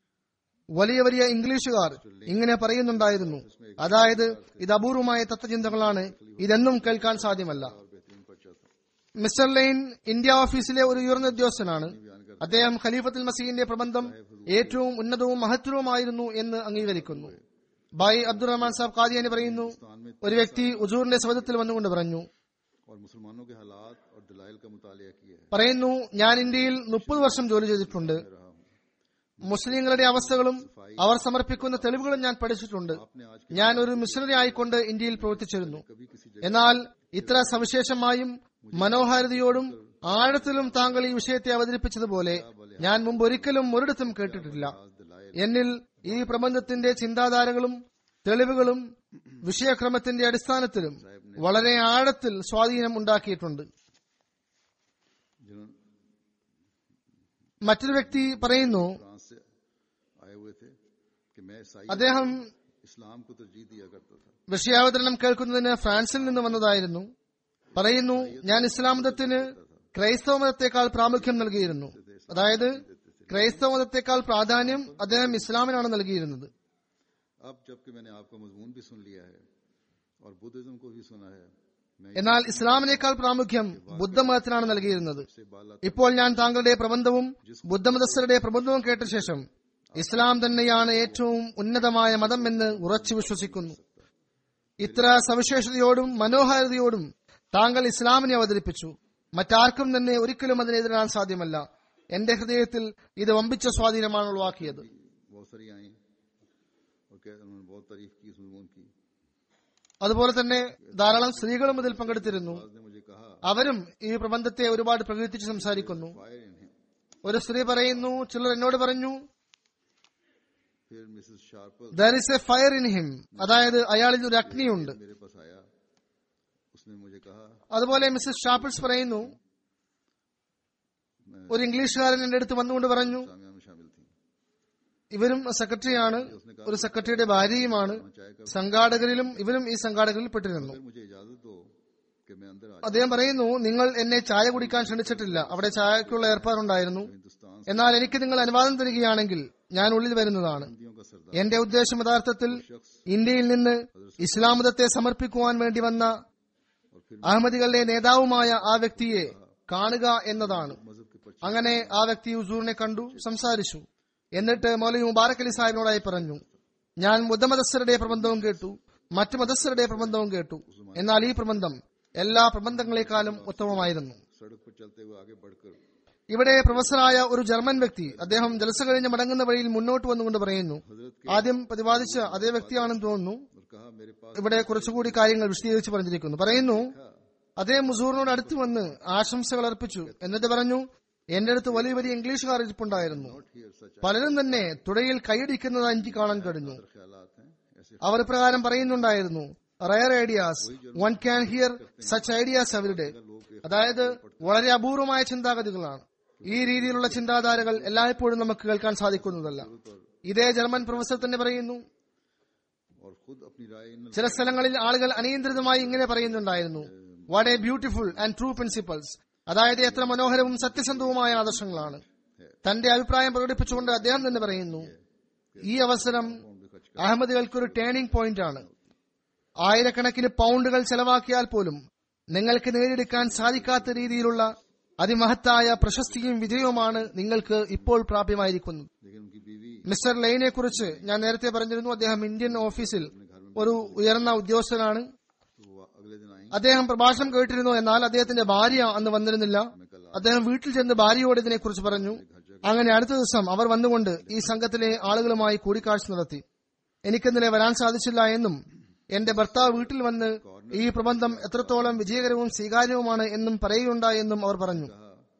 വലിയ വലിയ ഇംഗ്ലീഷുകാർ ഇങ്ങനെ പറയുന്നുണ്ടായിരുന്നു അതായത് ഇത് അപൂർവമായ തത്വചിന്തകളാണ് ഇതെന്നും കേൾക്കാൻ സാധ്യമല്ല और बेहतरीन पर्चा था മിസ്റ്റർ ലൈൻ ഇന്ത്യ ഓഫീസിലെ ഒരു ഉയർന്ന ഉദ്യോഗസ്ഥനാണ് അദ്ദേഹം ഖലീഫത്തുൽ മസീദിന്റെ പ്രബന്ധം ഏറ്റവും ഉന്നതവും മഹത്തരവുമായിരുന്നു എന്ന് അംഗീകരിക്കുന്നു ബായി അബ്ദുറഹ്മാൻ സാബ് ഖാദിയാനി പറയുന്നു ഒരു വ്യക്തി ഉസൂറിന്റെ സബദത്തിൽ വന്നുകൊണ്ട് പറഞ്ഞു और मुसलमानों के हालात और दलाइल का मुतालिया किया है പറയുന്നു ഞാൻ ഇന്ത്യയിൽ മുപ്പത് വർഷം ജോലി ചെയ്തിട്ടുണ്ട് रहा हूँ മുസ്ലിങ്ങളുടെ അവസ്ഥകളും അവർ സമർപ്പിക്കുന്ന തെളിവുകളും ഞാൻ പഠിച്ചിട്ടുണ്ട് आपने आज ഞാൻ ഒരു മിഷണറി ആയിക്കൊണ്ട് ഇന്ത്യയിൽ പ്രവർത്തിച്ചിരുന്നു कभी किसी എന്നാൽ ഇത്ര സവിശേഷമായും മനോഹാരിതയോടും ആഴത്തിലും താങ്കൾ ഈ വിഷയത്തെ അവതരിപ്പിച്ചതുപോലെ ഞാൻ മുമ്പ് ഒരിക്കലും ഒരിടത്തും കേട്ടിട്ടില്ല जगह दलाइल എന്നിൽ ഈ പ്രബന്ധത്തിന്റെ ചിന്താധാരകളും തെളിവുകളും വിഷയക്രമത്തിന്റെ അടിസ്ഥാനത്തിലും വളരെ ആഴത്തിൽ സ്വാധീനം ഉണ്ടാക്കിയിട്ടുണ്ട് जिन्होंने മറ്റൊരു വ്യക്തി പറയുന്നു फ्रांस से आए हुए थे कि मैं ईसाई അദ്ദേഹം इस्लाम को तरजीह दिया करता था വിഷയാവതരണം കേൾക്കുന്നതിന് ഫ്രാൻസിൽ നിന്ന് വന്നതായിരുന്നു പറയുന്നു ഞാൻ ഇസ്ലാം മതത്തിന് ക്രൈസ്തവ മതത്തെക്കാൾ പ്രാമുഖ്യം നൽകിയിരുന്നു അതായത് ക്രൈസ്തവ മതത്തെക്കാൾ പ്രാധാന്യം അദ്ദേഹം ഇസ്ലാമിനാണ് നൽകിയിരുന്നത് अब जबकि मैंने आपका मजमून भी सुन लिया है और बुद्धिज्म को भी सुना है मैं എന്നാൽ ഇസ്ലാമിനേക്കാൾ പ്രാമുഖ്യം ബുദ്ധമതത്തിനാണ് നൽകിയിരുന്നത് इससे बाला ഇപ്പോൾ ഞാൻ താങ്കളുടെ പ്രബന്ധവും ബുദ്ധമതസ്ഥരുടെ പ്രബന്ധവും കേട്ട ശേഷം ഇസ്ലാം തന്നെയാണ് ഏറ്റവും ഉന്നതമായ മതം എന്ന് ഉറച്ചു വിശ്വസിക്കുന്നു ഇത്ര സവിശേഷതയോടും മനോഹാരിതയോടും താങ്കൾ ഇസ്ലാമിനെ അവതരിപ്പിച്ചു മറ്റാർക്കും തന്നെ ഒരിക്കലും അതിനെതിരാൻ സാധ്യമല്ല എന്റെ ഹൃദയത്തിൽ ഇത് വമ്പിച്ച സ്വാധീനമാണ് ഉളവാക്കിയത് बहुत सारी आई और कह उन्होंने बहुत तारीफ की इस मजमून की അതുപോലെ തന്നെ ധാരാളം സ്ത്രീകളും ഇതിൽ പങ്കെടുത്തിരുന്നു आज ने मुझे कहा അവരും ഈ പ്രബന്ധത്തെ ഒരുപാട് പ്രകീർത്തിച്ച് സംസാരിക്കുന്നു फायर इन हिम ഒരു സ്ത്രീ പറയുന്നു ചിലർ എന്നോട് പറഞ്ഞു फिर Mrs Sharples there is a fire in him അതായത് അയാളിൽ ഒരു അഗ്നിയുണ്ട് मेरे पास आया उसने मुझे कहा അതുപോലെ മിസ്സസ് ഷാപ്പിൾസ് പറയുന്നു ഒരു ഇംഗ്ലീഷുകാരൻ എന്റെ അടുത്ത് വന്നുകൊണ്ട് പറഞ്ഞു सामिया में शामिल थी ഇവരും സെക്രട്ടറിയാണ് ഒരു സെക്രട്ടറിയുടെ ഭാര്യയുമാണ് സംഘാടകരിലും ഇവരും ഈ സംഘാടകരിൽ പെട്ടിരുന്നു फिर मुझे इजाजत दो कि मैं अंदर आ അദ്ദേഹം പറയുന്നു നിങ്ങൾ എന്നെ ചായ കുടിക്കാൻ ക്ഷണിച്ചിട്ടില്ല അവിടെ ചായക്കുള്ള ഏർപ്പാടുണ്ടായിരുന്നു हिंदुस्तान എന്നാൽ എനിക്ക് നിങ്ങൾ അനുവാദം തരികയാണെങ്കിൽ ഞാൻ ഉള്ളിൽ വരുന്നതാണ് हिंदियों का सरदार എന്റെ ഉദ്ദേശം യഥാർത്ഥത്തിൽ ഇന്ത്യയിൽ നിന്ന് ഇസ്ലാം മതത്തെ സമർപ്പിക്കുവാൻ വേണ്ടി വന്ന और फिर അഹമ്മദികളുടെ നേതാവുമായ ആ വ്യക്തിയെ കാണുക എന്നതാണ് मजहब के पर्चे അങ്ങനെ ആ വ്യക്തി ഹുസൂറിനെ കണ്ടു സംസാരിച്ചു എന്നിട്ട് മൗലവി മുബാറക് അലി സാഹിബിനോടായി പറഞ്ഞു ഞാൻ ബുദ്ധമതസ്ഥരുടെ പ്രബന്ധവും കേട്ടു മറ്റു മതസ്ഥരുടെ പ്രബന്ധവും കേട്ടു എന്നാൽ ഈ പ്രബന്ധം എല്ലാ പ്രബന്ധങ്ങളെക്കാളും ഉത്തമമായിരുന്നു सड़क पर चलते हुए आगे बढ़कर ഇവിടെ പ്രൊഫസറായ ഒരു ജർമ്മൻ വ്യക്തി അദ്ദേഹം ജലസ കഴിഞ്ഞ് മടങ്ങുന്ന വഴിയിൽ മുന്നോട്ട് വന്നുകൊണ്ട് പറയുന്നു ആദ്യം പ്രതിപാദിച്ച അതേ വ്യക്തിയാണെന്ന് തോന്നുന്നു और कहा मेरे पास ഇവിടെ കുറച്ചുകൂടി കാര്യങ്ങൾ വിശദീകരിച്ച് പറഞ്ഞിരിക്കുന്നു പറയുന്നു അദ്ദേഹം മുസൂറിനോട് അടുത്ത് വന്ന് ആശംസകൾ അർപ്പിച്ചു എന്നിട്ട് പറഞ്ഞു എന്റെ അടുത്ത് വലിയ വലിയ ഇംഗ്ലീഷുകാർ ഇരിപ്പുണ്ടായിരുന്നു Here such പലരും തന്നെ തുടയിൽ കൈയടിക്കുന്നത് എനിക്ക് കാണാൻ കഴിഞ്ഞു ख्यालात हैं ऐसे അവർ പ്രകാരം പറയുന്നുണ്ടായിരുന്നു rare ideas one can hear such ideas അവരുടെ അതായത് വളരെ അപൂർവമായ ചിന്താഗതികളാണ് ഈ രീതിയിലുള്ള ചിന്താധാരകൾ എല്ലായ്പ്പോഴും നമുക്ക് കേൾക്കാൻ സാധിക്കുന്നതല്ല ഇതേ ജർമ്മൻ പ്രൊഫസർ തന്നെ പറയുന്നു और खुद अपनी राय इन ചില സ്ഥലങ്ങളിൽ ആളുകൾ അനിയന്ത്രിതമായി ഇങ്ങനെ പറയുന്നുണ്ടായിരുന്നു what a beautiful and true principles അതായത് എത്ര മനോഹരവും സത്യസന്ധവുമായ ആദർശങ്ങളാണ് തന്റെ അഭിപ്രായം പ്രകടിപ്പിച്ചുകൊണ്ട് അദ്ദേഹം തന്നെ പറയുന്നു ഈ അവസരം അഹമ്മദികൾക്കൊരു ടേണിംഗ് പോയിന്റ് ആണ് ആയിരക്കണക്കിന് പൗണ്ടുകൾ ചെലവാക്കിയാൽ പോലും നിങ്ങൾക്ക് നേടിയെടുക്കാൻ സാധിക്കാത്ത രീതിയിലുള്ള അതിമഹത്തായ പ്രശസ്തിയും വിജയവുമാണ് നിങ്ങൾക്ക് ഇപ്പോൾ പ്രാപ്യമായിരിക്കുന്നത് लेकिन उनकी बीवी മിസ്റ്റർ ലൈനെ കുറിച്ച് ഞാൻ നേരത്തെ പറഞ്ഞിരുന്നു അദ്ദേഹം ഇന്ത്യൻ ഓഫീസിൽ ഒരു ഉയർന്ന ഉദ്യോഗസ്ഥനാണ് तो वो अगले दिन आई അദ്ദേഹം പ്രഭാഷണം കേട്ടിരുന്നു എന്നാൽ അദ്ദേഹത്തിന്റെ ഭാര്യ അന്ന് വന്നിരുന്നില്ല അദ്ദേഹം വീട്ടിൽ ചെന്ന് ഭാര്യയോട് ഇതിനെക്കുറിച്ച് പറഞ്ഞു അങ്ങനെ അടുത്ത ദിവസം അവർ വന്നുകൊണ്ട് ഈ സംഘത്തിലെ ആളുകളുമായി കൂടിക്കാഴ്ച നടത്തി എനിക്കിന്നലെ വരാൻ സാധിച്ചില്ല എന്നും എന്റെ ഭർത്താവ് വീട്ടിൽ വന്ന് ഈ പ്രബന്ധം എത്രത്തോളം വിജയകരവും സ്വീകാര്യവുമാണ് എന്നും പറയുകയുണ്ടായി എന്നും അവർ പറഞ്ഞു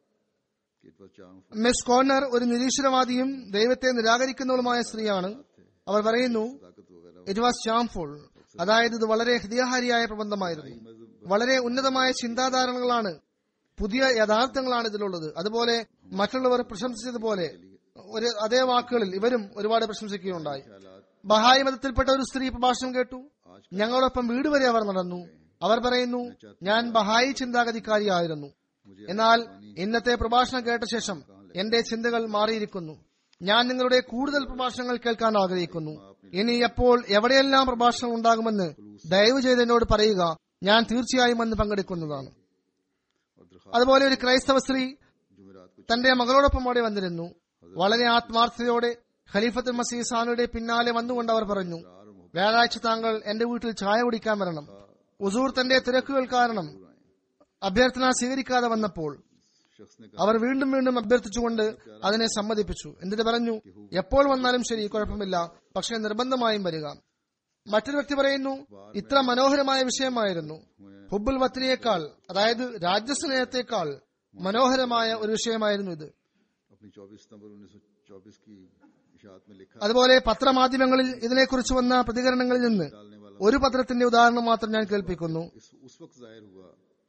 कि it was charm Miss Corner ഒരു നിരീശ്വരവാദിയും ദൈവത്തെ നിരാകരിക്കുന്നവളുമായ സ്ത്രീയാണ് അവർ പറയുന്നു ताकत वगैरह ഇറ്റ് വാസ് ചാംഫുൾ അതായത് ഇത് വളരെ ഹൃദയഹാരിയായ പ്രബന്ധമായിരുന്നു വളരെ ഉന്നതമായ ചിന്താധാരണകളാണ് പുതിയ യഥാർത്ഥങ്ങളാണ് ഇതിലുള്ളത് അതുപോലെ മറ്റുള്ളവർ പ്രശംസിച്ചതുപോലെ ഒരു അതേ വാക്കുകളിൽ ഇവരും ഒരുപാട് പ്രശംസിക്കുകയുണ്ടായി ബഹായി മതത്തിൽപ്പെട്ട ഒരു സ്ത്രീ പ്രഭാഷണം കേട്ടു ഞങ്ങളോടൊപ്പം വീട് വരെ അവർ നടന്നു അവർ പറയുന്നു ഞാൻ ബഹായി ചിന്താഗതിക്കാരിയായിരുന്നു എന്നാൽ ഇന്നത്തെ പ്രഭാഷണം കേട്ട ശേഷം എന്റെ ചിന്തകൾ മാറിയിരിക്കുന്നു ഞാൻ നിങ്ങളുടെ കൂടുതൽ പ്രഭാഷണങ്ങൾ കേൾക്കാൻ ആഗ്രഹിക്കുന്നു ഇനി എപ്പോൾ എവിടെയെല്ലാം പ്രഭാഷണം ഉണ്ടാകുമെന്ന് ദയവ് ചെയ്ത് എന്നോട് പറയുക ഞാൻ തീർച്ചയായും അന്ന് പങ്കെടുക്കുന്നതാണ് और दरख्वास्त അതുപോലെ ഒരു ക്രൈസ്തവ സ്ത്രീ जुमेरात को തന്റെ മകളോടൊപ്പം അവിടെ വന്നിരുന്നു വളരെ ആത്മാർത്ഥതയോടെ ഖലീഫത്തുൽ മസീഹ് സാനുയുടെ പിന്നാലെ വന്നുകൊണ്ട് അവർ പറഞ്ഞു വ്യാഴാഴ്ച താങ്കൾ എന്റെ വീട്ടിൽ ചായ കുടിക്കാൻ വരണം ഉസൂർ തന്റെ തിരക്കുകൾ കാരണം അഭ്യർത്ഥന സ്വീകരിക്കാതെ വന്നപ്പോൾ शख्स ने അവർ വീണ്ടും വീണ്ടും അഭ്യർത്ഥിച്ചുകൊണ്ട് അതിനെ സമ്മതിപ്പിച്ചു എന്നിട്ട് പറഞ്ഞു എപ്പോൾ വന്നാലും ശരി കുഴപ്പമില്ല പക്ഷെ നിർബന്ധമായും വരിക മറ്റൊരു വ്യക്തി പറയുന്നു ഇത്ര മനോഹരമായ വിഷയമായിരുന്നു ഹുബുൽ വത്തിനേക്കാൾ അതായത് രാജ്യസ്നേഹത്തെക്കാൾ മനോഹരമായ ഒരു വിഷയമായിരുന്നു ഇത് अपनी 24 सितंबर 1924 की इशात में लिखा അതുപോലെ പത്രമാധ്യമങ്ങളിൽ ഇതിനെക്കുറിച്ച് വന്ന പ്രതികരണങ്ങളിൽ നിന്ന് डालने वाला ഒരു പത്രത്തിന്റെ ഉദാഹരണം മാത്രം ഞാൻ കേൾപ്പിക്കുന്നു इस उस वक्त जाहिर हुआ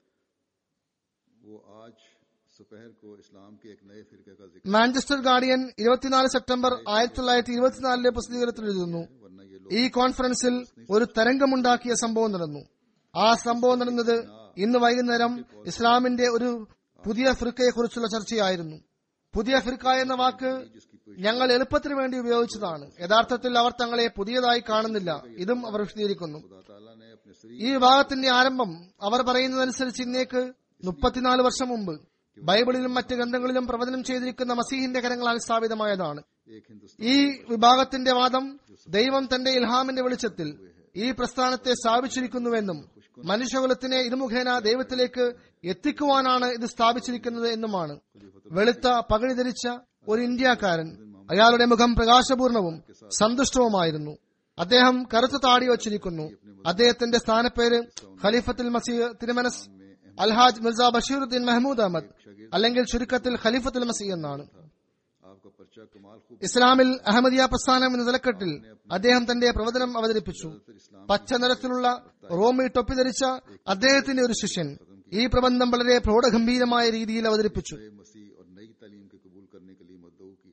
वो आज दोपहर को इस्लाम के एक नए फिरके का जिक्र മാഞ്ചസ്റ്റർ ഗാർഡിയൻ ഇരുപത്തിനാല് സെപ്റ്റംബർ ആയിരത്തി തൊള്ളായിരത്തി ഇരുപത്തിനാലിലെ പ്രസിദ്ധീകരണത്തിൽ എഴുതുന്നു वरना ये लोग ഈ കോൺഫറൻസിൽ ഒരു തരംഗമുണ്ടാക്കിയ സംഭവം നടന്നു ആ സംഭവം നടന്നത് ഇന്ന് വൈകുന്നേരം ഇസ്ലാമിന്റെ ഒരു പുതിയ ഫിർക്കയെ കുറിച്ചുള്ള ചർച്ചയായിരുന്നു പുതിയ ഫിർക്ക എന്ന വാക്ക് ഞങ്ങൾ എളുപ്പത്തിന് വേണ്ടി ഉപയോഗിച്ചതാണ് യഥാർത്ഥത്തിൽ അവർ തങ്ങളെ പുതിയതായി കാണുന്നില്ല ഇതും അവർ വിശദീകരിക്കുന്നു खुदा ताला ने अपने सरी ഈ വിഭാഗത്തിന്റെ ആരംഭം അവർ പറയുന്നതനുസരിച്ച് ഇന്നേക്ക് മുപ്പത്തിനാല് വർഷം മുമ്പ് ബൈബിളിലും മറ്റ് ഗ്രന്ഥങ്ങളിലും പ്രവചനം ചെയ്തിരിക്കുന്ന മസീഹിന്റെ കരങ്ങളാൽ സ്ഥാപിതമായതാണ് एक हिंदुस्तान ഈ വിഭാഗത്തിന്റെ വാദം ദൈവം തന്റെ ഇൽഹാമിന്റെ വെളിച്ചത്തിൽ ഈ പ്രസ്ഥാനത്തെ സ്ഥാപിച്ചിരിക്കുന്നുവെന്നും മനുഷ്യകുലത്തിനെ ഇത് മുഖേന ദൈവത്തിലേക്ക് എത്തിക്കുവാനാണ് ഇത് സ്ഥാപിച്ചിരിക്കുന്നത് എന്നുമാണ് വെളുത്ത പകഴി ധരിച്ച ഒരു ഇന്ത്യക്കാരൻ അയാളുടെ മുഖം പ്രകാശപൂർണവും സന്തുഷ്ടവുമായിരുന്നു അദ്ദേഹം കറുത്ത താടി വച്ചിരിക്കുന്നു അദ്ദേഹത്തിന്റെ സ്ഥാനപ്പേര് ഖലീഫത്തുൽ മസീഹ് തിരുമനസ് അൽഹാജ് മിർസ ബഷീറുദ്ദീൻ മെഹ്മൂദ് അഹമ്മദ് അല്ലെങ്കിൽ ചുരുക്കത്തിൽ ഖലീഫത്തുൽ മസീഹ് എന്നാണ് आपका पर्चा कमाल खूब ഇസ്ലാമിൽ അഹമ്മദിയ പ്രസ്ഥാനം എന്ന നിലക്കെട്ടിൽ അദ്ദേഹം തന്റെ പ്രവചനം അവതരിപ്പിച്ചു പച്ച നിറത്തിലുള്ള റോമി ടൊപ്പി ധരിച്ച അദ്ദേഹത്തിന്റെ ഒരു ശിഷ്യൻ ഈ പ്രബന്ധം വളരെ പ്രൗഢഗംഭീരമായ രീതിയിൽ അവതരിപ്പിച്ചു मसीह और नई तालीम के कबूल करने के लिए मदऊ किया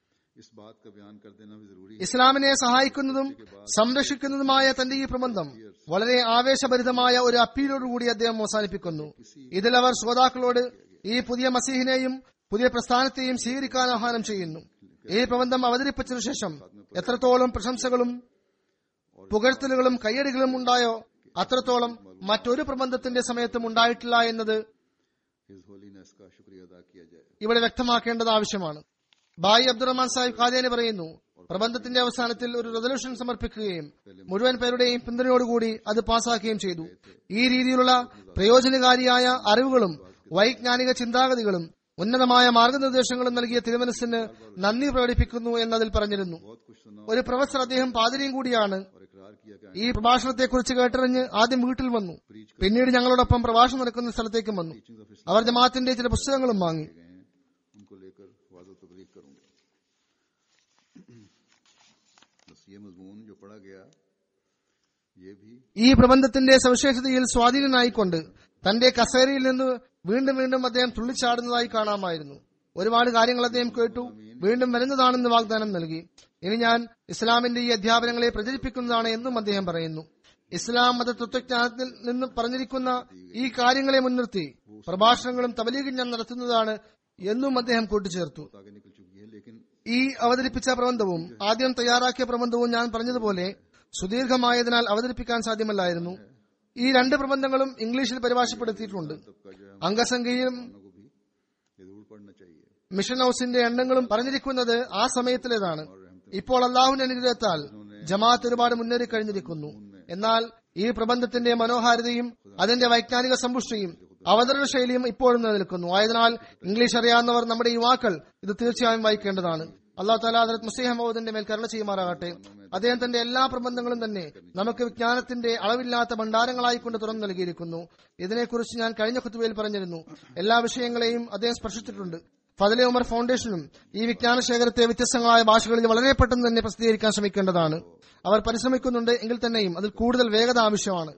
इस बात का बयान कर देना भी जरूरी है ഇസ്ലാമിനെ സഹായിക്കുന്നതും സംരക്ഷിക്കുന്നതുമായ തന്റെ ഈ പ്രബന്ധം വളരെ ആവേശഭരിതമായ ഒരു അപ്പീലോടുകൂടി അദ്ദേഹം അവസാനിപ്പിക്കുന്നു ഇതിൽ അവർ ശ്രോതാക്കളോട് ഈ പുതിയ മസീഹിനെയും പുതിയ പ്രസ്ഥാനത്തെയും സ്വീകരിക്കാൻ ആഹ്വാനം ചെയ്യുന്നു ഈ പ്രബന്ധം അവതരിപ്പിച്ചതിനു ശേഷം എത്രത്തോളം പ്രശംസകളും പുകഴ്ത്തലുകളും കയ്യടികളും ഉണ്ടായോ അത്രത്തോളം മറ്റൊരു പ്രബന്ധത്തിന്റെ സമയത്തും ഉണ്ടായിട്ടില്ല എന്നത് हिज होलीनेस का शुक्रिया अदा किया जाए ഇവിടെ വ്യക്തമാക്കേണ്ടത് ആവശ്യമാണ് ബായി അബ്ദുറഹ്മാൻ സാഹിബ് ഖാദിയാനി പറയുന്നു പ്രബന്ധത്തിന്റെ അവസാനത്തിൽ ഒരു റെസൊല്യൂഷൻ സമർപ്പിക്കുകയും മുഴുവൻ പേരുടെയും പിന്തുണയോടുകൂടി അത് പാസാക്കുകയും ചെയ്തു ഈ രീതിയിലുള്ള പ്രയോജനകാരിയായ അറിവുകളും വൈജ്ഞാനിക ചിന്താഗതികളും ഉന്നതമായ മാർഗനിർദ്ദേശങ്ങളും നൽകിയ തിരുമനസിന് നന്ദി പ്രകടിപ്പിക്കുന്നു എന്നതിൽ പറഞ്ഞിരുന്നു बहुत कुछ सुना ഒരു പ്രൊഫസർ അദ്ദേഹം പാതിരിയും കൂടിയാണ് इकरार किया कि ഈ പ്രഭാഷണത്തെക്കുറിച്ച് കേട്ടറിഞ്ഞ് ആദ്യം വീട്ടിൽ വന്നു പിന്നീട് ഞങ്ങളോടൊപ്പം പ്രഭാഷണം നടക്കുന്ന സ്ഥലത്തേക്കും വന്നു टीचिंग ऑफ അവർ ജമാഅത്തിന്റെ ചില പുസ്തകങ്ങളും വാങ്ങി गए हैं उनको लेकर वाजो तबलीग करूंगा बस ये मजमून जो पढ़ा गया ये भी ഈ പ്രബന്ധത്തിന്റെ സവിശേഷതയിൽ സ്വാധീനനായിക്കൊണ്ട് തന്റെ കസേരയിൽ നിന്ന് വീണ്ടും വീണ്ടും അദ്ദേഹം തുള്ളിച്ചാടുന്നതായി കാണാമായിരുന്നു ഒരുപാട് കാര്യങ്ങൾ അദ്ദേഹം കേട്ടു വീണ്ടും വരുന്നതാണെന്ന് വാഗ്ദാനം നൽകി ഇനി ഞാൻ ഇസ്ലാമിന്റെ ഈ അധ്യാപനങ്ങളെ പ്രചരിപ്പിക്കുന്നതാണ് എന്നും അദ്ദേഹം പറയുന്നു ഇസ്ലാം മത തത്വജ്ഞാനത്തിൽ നിന്ന് പറഞ്ഞിരിക്കുന്ന ഈ കാര്യങ്ങളെ മുൻനിർത്തി പ്രഭാഷണങ്ങളും തബലീഗും ഞാൻ നടത്തുന്നതാണ് എന്നും അദ്ദേഹം കൂട്ടിച്ചേർത്തു आगे निकल चुकी है लेकिन ഈ അവതരിപ്പിച്ച പ്രബന്ധവും ആദ്യം തയ്യാറാക്കിയ പ്രബന്ധവും ഞാൻ പറഞ്ഞതുപോലെ സുദീർഘമായതിനാൽ അവതരിപ്പിക്കാൻ സാധ്യമല്ലായിരുന്നു ഈ രണ്ട് പ്രബന്ധങ്ങളും ഇംഗ്ലീഷിൽ പരിഭാഷപ്പെടുത്തിയിട്ടുണ്ട് सबका जो है അംഗസംഖ്യയും उनको भी ये जरूर पढ़ना चाहिए മിഷൻ ഹൌസിന്റെ എണ്ണങ്ങളും പറഞ്ഞിരിക്കുന്നത് ആ സമയത്തിലേതാണ് ഇപ്പോൾ അള്ളാഹുവിന്റെ അനുഗ്രഹത്താൽ ജമാഅത്ത് ഒരുപാട് മുന്നേറി കഴിഞ്ഞിരിക്കുന്നു എന്നാൽ ഈ പ്രബന്ധത്തിന്റെ മനോഹാരിതയും അതിന്റെ വൈജ്ഞാനിക സമ്പുഷ്ടിയും അവതരണ ശൈലിയും ഇപ്പോഴും നിലനിൽക്കുന്നു ആയതിനാൽ ഇംഗ്ലീഷ് അറിയാവുന്നവർ നമ്മുടെ യുവാക്കൾ ഇത് തീർച്ചയായും വായിക്കേണ്ടതാണ് അള്ളാഹു താല ഹജറത് മുസ്ലിം മഹമ്മദിന്റെ മേൽ കരുണ ചെയ്യുമാറാകട്ടെ അദ്ദേഹം തന്റെ എല്ലാ പ്രബന്ധങ്ങളും തന്നെ നമുക്ക് വിജ്ഞാനത്തിന്റെ അളവില്ലാത്ത ഭണ്ഡാരങ്ങളായി കൊണ്ട് തുറന്നു നൽകിയിരിക്കുന്നു ഇതിനെക്കുറിച്ച് ഞാൻ കഴിഞ്ഞ കുത്തുവയിൽ പറഞ്ഞിരുന്നു എല്ലാ വിഷയങ്ങളെയും അദ്ദേഹം സ്പർശിച്ചിട്ടുണ്ട് ഫതലെ ഉമർ ഫൗണ്ടേഷനും ഈ വിജ്ഞാന ശേഖരത്തെ വ്യത്യസ്തങ്ങളായ ഭാഷകളിൽ വളരെ പെട്ടെന്ന് തന്നെ പ്രസിദ്ധീകരിക്കാൻ ശ്രമിക്കേണ്ടതാണ് അവർ പരിശ്രമിക്കുന്നുണ്ട് എങ്കിൽ തന്നെയും അതിൽ കൂടുതൽ വേഗത ആവശ്യമാണ്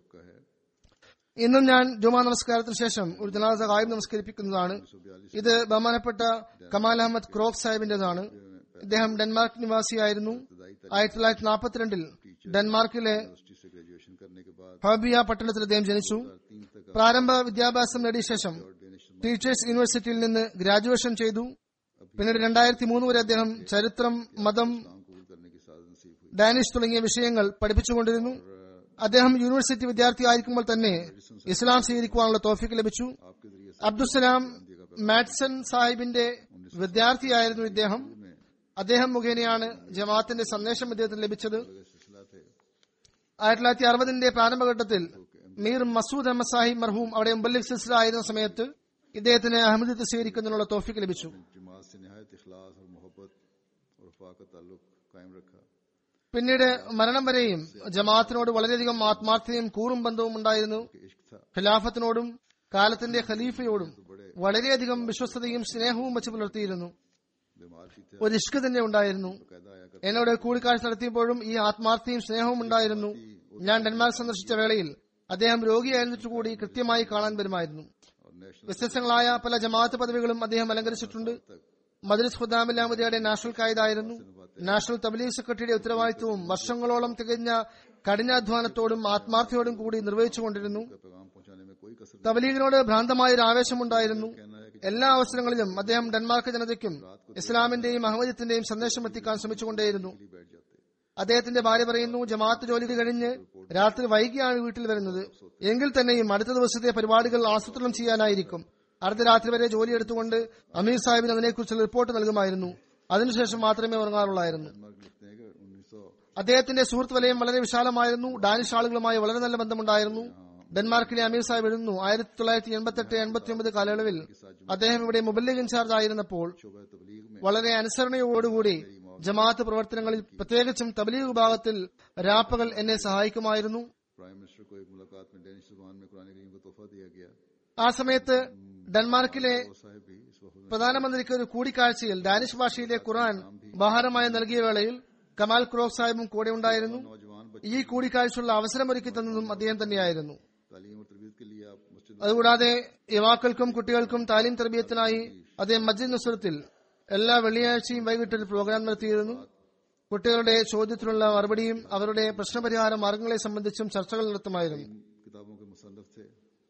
ഇന്നും ഞാൻ ജുമാ നമസ്കാരത്തിന് ശേഷം ഒരു ജനാസ കായം നമസ്കരിപ്പിക്കുന്നതാണ് ഇത് ബഹുമാനപ്പെട്ട കമാൽ അഹമ്മദ് ക്രോഫ് സാഹിബിന്റേതാണ് ഇദ്ദേഹം ഡെൻമാർക്ക് നിവാസിയായിരുന്നു ആയിരത്തി തൊള്ളായിരത്തി നാൽപ്പത്തിരണ്ടിൽ ഡെൻമാർക്കിലെ यूनिवर्सिटी से ग्रेजुएशन करने के बाद ഫബിയ പട്ടണത്തിൽ അദ്ദേഹം ജനിച്ചു तीन तक പ്രാരംഭ വിദ്യാഭ്യാസം നേടിയ ശേഷം ടീച്ചേഴ്സ് യൂണിവേഴ്സിറ്റിയിൽ നിന്ന് ഗ്രാജുവേഷൻ ചെയ്തു പിന്നീട് രണ്ടായിരത്തി മൂന്ന് വരെ അദ്ദേഹം ചരിത്രം മതം काम कबूल करने की साधन नसीब हुई ഡാനിഷ് തുടങ്ങിയ വിഷയങ്ങൾ പഠിപ്പിച്ചുകൊണ്ടിരുന്നു അദ്ദേഹം യൂണിവേഴ്സിറ്റി വിദ്യാർത്ഥിയായിരിക്കുമ്പോൾ തന്നെ ഇസ്ലാം സ്വീകരിക്കുവാനുള്ള തോഫിക്ക് ലഭിച്ചു आपके जरिए से അബ്ദുസലാം മാറ്റ്സൺ സാഹിബിന്റെ വിദ്യാർത്ഥിയായിരുന്നു ഇദ്ദേഹം അദ്ദേഹം മുഖേനയാണ് ജമാഅത്തിന്റെ സന്ദേശം ഇദ്ദേഹത്തിന് ലഭിച്ചത് सिलसिला थे ആയിരത്തി തൊള്ളായിരത്തി അറുപതിന്റെ പ്രാരംഭഘട്ടത്തിൽ മീർ മസൂദ് അഹമ്മദ് സാഹിബ് മർഹൂം അവിടെ മുബല്ലിക് സിൽസില ആയിരുന്ന സമയത്ത് ഇദ്ദേഹത്തിന് അഹമ്മദ് സ്വീകരിക്കുന്നതിനുള്ള തോഫിക്ക് ലഭിച്ചു जमात से नहायत इखलास और मोहब्बत और वफा का ताल्लुक कायम रखा പിന്നീട് മരണം വരെയും ജമാഅത്തിനോട് വളരെയധികം ആത്മാർത്ഥതയും കൂറും ബന്ധവും ഉണ്ടായിരുന്നു कि इश्क था ഖിലാഫത്തിനോടും കാലത്തിന്റെ ഖലീഫയോടും വളരെയധികം വിശ്വസ്തതയും സ്നേഹവും വെച്ച് പുലർത്തിയിരുന്നു बीमार भी थे ഒരു ഇഷ്ക് തന്നെ ഉണ്ടായിരുന്നു बाकायदा आया कर എന്നോട് കൂടിക്കാഴ്ച നടത്തിയപ്പോഴും ഈ ആത്മാർത്ഥയും സ്നേഹവും ഉണ്ടായിരുന്നു ഞാൻ ഡെൻമാർക്ക് സന്ദർശിച്ച വേളയിൽ അദ്ദേഹം രോഗിയായിരുന്നിട്ട് കൂടി കൃത്യമായി കാണാൻ വരുമായിരുന്നു और नेशनल വ്യത്യസ്തങ്ങളായ പല ജമാഅത്ത് പദവികളും അദ്ദേഹം അലങ്കരിച്ചിട്ടുണ്ട് മദ്രസ് ഖുദ്ദാമില്ലാമുദിയുടെ നാഷണൽ കായിതായിരുന്നു നാഷണൽ തബ്ലീഗ് സെക്രട്ടറിയുടെ ഉത്തരവാദിത്വവും വർഷങ്ങളോളം തികഞ്ഞ കഠിനാധ്വാനത്തോടും ആത്മാർത്ഥയോടും കൂടി നിർവഹിച്ചുകൊണ്ടിരുന്നു का पैगाम पहुंचाने में कोई कसर തബലീഗിനോട് ഭ്രാന്തമായ ഒരു ആവേശമുണ്ടായിരുന്നു എല്ലാ അവസരങ്ങളിലും അദ്ദേഹം ഡെൻമാർക്ക് ജനതയ്ക്കും ഇസ്ലാമിന്റെയും അഹമ്മദത്തിന്റെയും സന്ദേശം എത്തിക്കാൻ ശ്രമിച്ചുകൊണ്ടേയിരുന്നു नहीं बैठ जाते അദ്ദേഹത്തിന്റെ ഭാര്യ പറയുന്നു ജമാഅത്ത് ജോലി കഴിഞ്ഞ് രാത്രി വൈകിയാണ് വീട്ടിൽ വരുന്നത് എങ്കിൽ തന്നെയും അടുത്ത ദിവസത്തെ പരിപാടികൾ ആസൂത്രണം ചെയ്യാനായിരിക്കും അർദ്ധരാത്രി വരെ ജോലി എടുത്തുകൊണ്ട് അമീർ സാഹിബിന് അതിനെക്കുറിച്ചുള്ള റിപ്പോർട്ട് നൽകുമായിരുന്നു അതിനുശേഷം മാത്രമേ ഉറങ്ങാറുള്ളായിരുന്നു डेनमार्क लिखते हैं कि उन्नीस सौ അദ്ദേഹത്തിന്റെ സുഹൃത്ത് വലയം വളരെ വിശാലമായിരുന്നു ഡാനിഷ് ആളുകളുമായി വളരെ നല്ല ബന്ധമുണ്ടായിരുന്നു ഡെൻമാർക്കിലെ അമീർ സാഹിബ് എഴുതുന്നു ആയിരത്തി തൊള്ളായിരത്തി എൺപത്തെട്ട് എൺപത്തി ഒമ്പത് കാലയളവിൽ അദ്ദേഹം ഇവിടെ മൊബൈലിക് ഇൻചാർജ് ആയിരുന്നപ്പോൾ शोबा तबलीग में വളരെ അനുസരണയോടുകൂടി ജമാഅത്ത് പ്രവർത്തനങ്ങളിൽ പ്രത്യേകിച്ചും തബലീഗ് വിഭാഗത്തിൽ രാപ്പകൽ എന്നെ സഹായിക്കുമായിരുന്നു प्राइम मिनिस्टर को एक मुलाकात में डेनिश जुबान में कुरान करीम का तोहफा दिया गया ആ സമയത്ത് ഡെൻമാർക്കിലെ वो साहिब भी इस वक्त പ്രധാനമന്ത്രിക്ക് ഒരു കൂടിക്കാഴ്ചയിൽ ഡാനിഷ് ഭാഷയിലെ ഖുറാൻ ഉപഹാരമായി നൽകിയ വേളയിൽ കമാൽ ക്രോഫ് സാഹിബും കൂടെ ഉണ്ടായിരുന്നു नौजवान बच्चे ഈ കൂടിക്കാഴ്ചയുള്ള അവസരമൊരുക്കി തന്നതും അദ്ദേഹം തന്നെയായിരുന്നു तालीम और तरबियत के लिए आप मस्जिद അതുകൂടാതെ യുവാക്കൾക്കും കുട്ടികൾക്കും താലീം തർബീയത്തിനായി അദ്ദേഹം മസ്ജിദ് നുസ്രത്തിൽ എല്ലാ വെള്ളിയാഴ്ചയും വൈകിട്ട് ഒരു പ്രോഗ്രാം നടത്തിയിരുന്നു കുട്ടികളുടെ ചോദ്യത്തിനുള്ള മറുപടിയും അവരുടെ പ്രശ്നപരിഹാര മാർഗങ്ങളെ സംബന്ധിച്ചും ചർച്ചകൾ നടത്തുമായിരുന്നു किताबों के मुसन्फ थे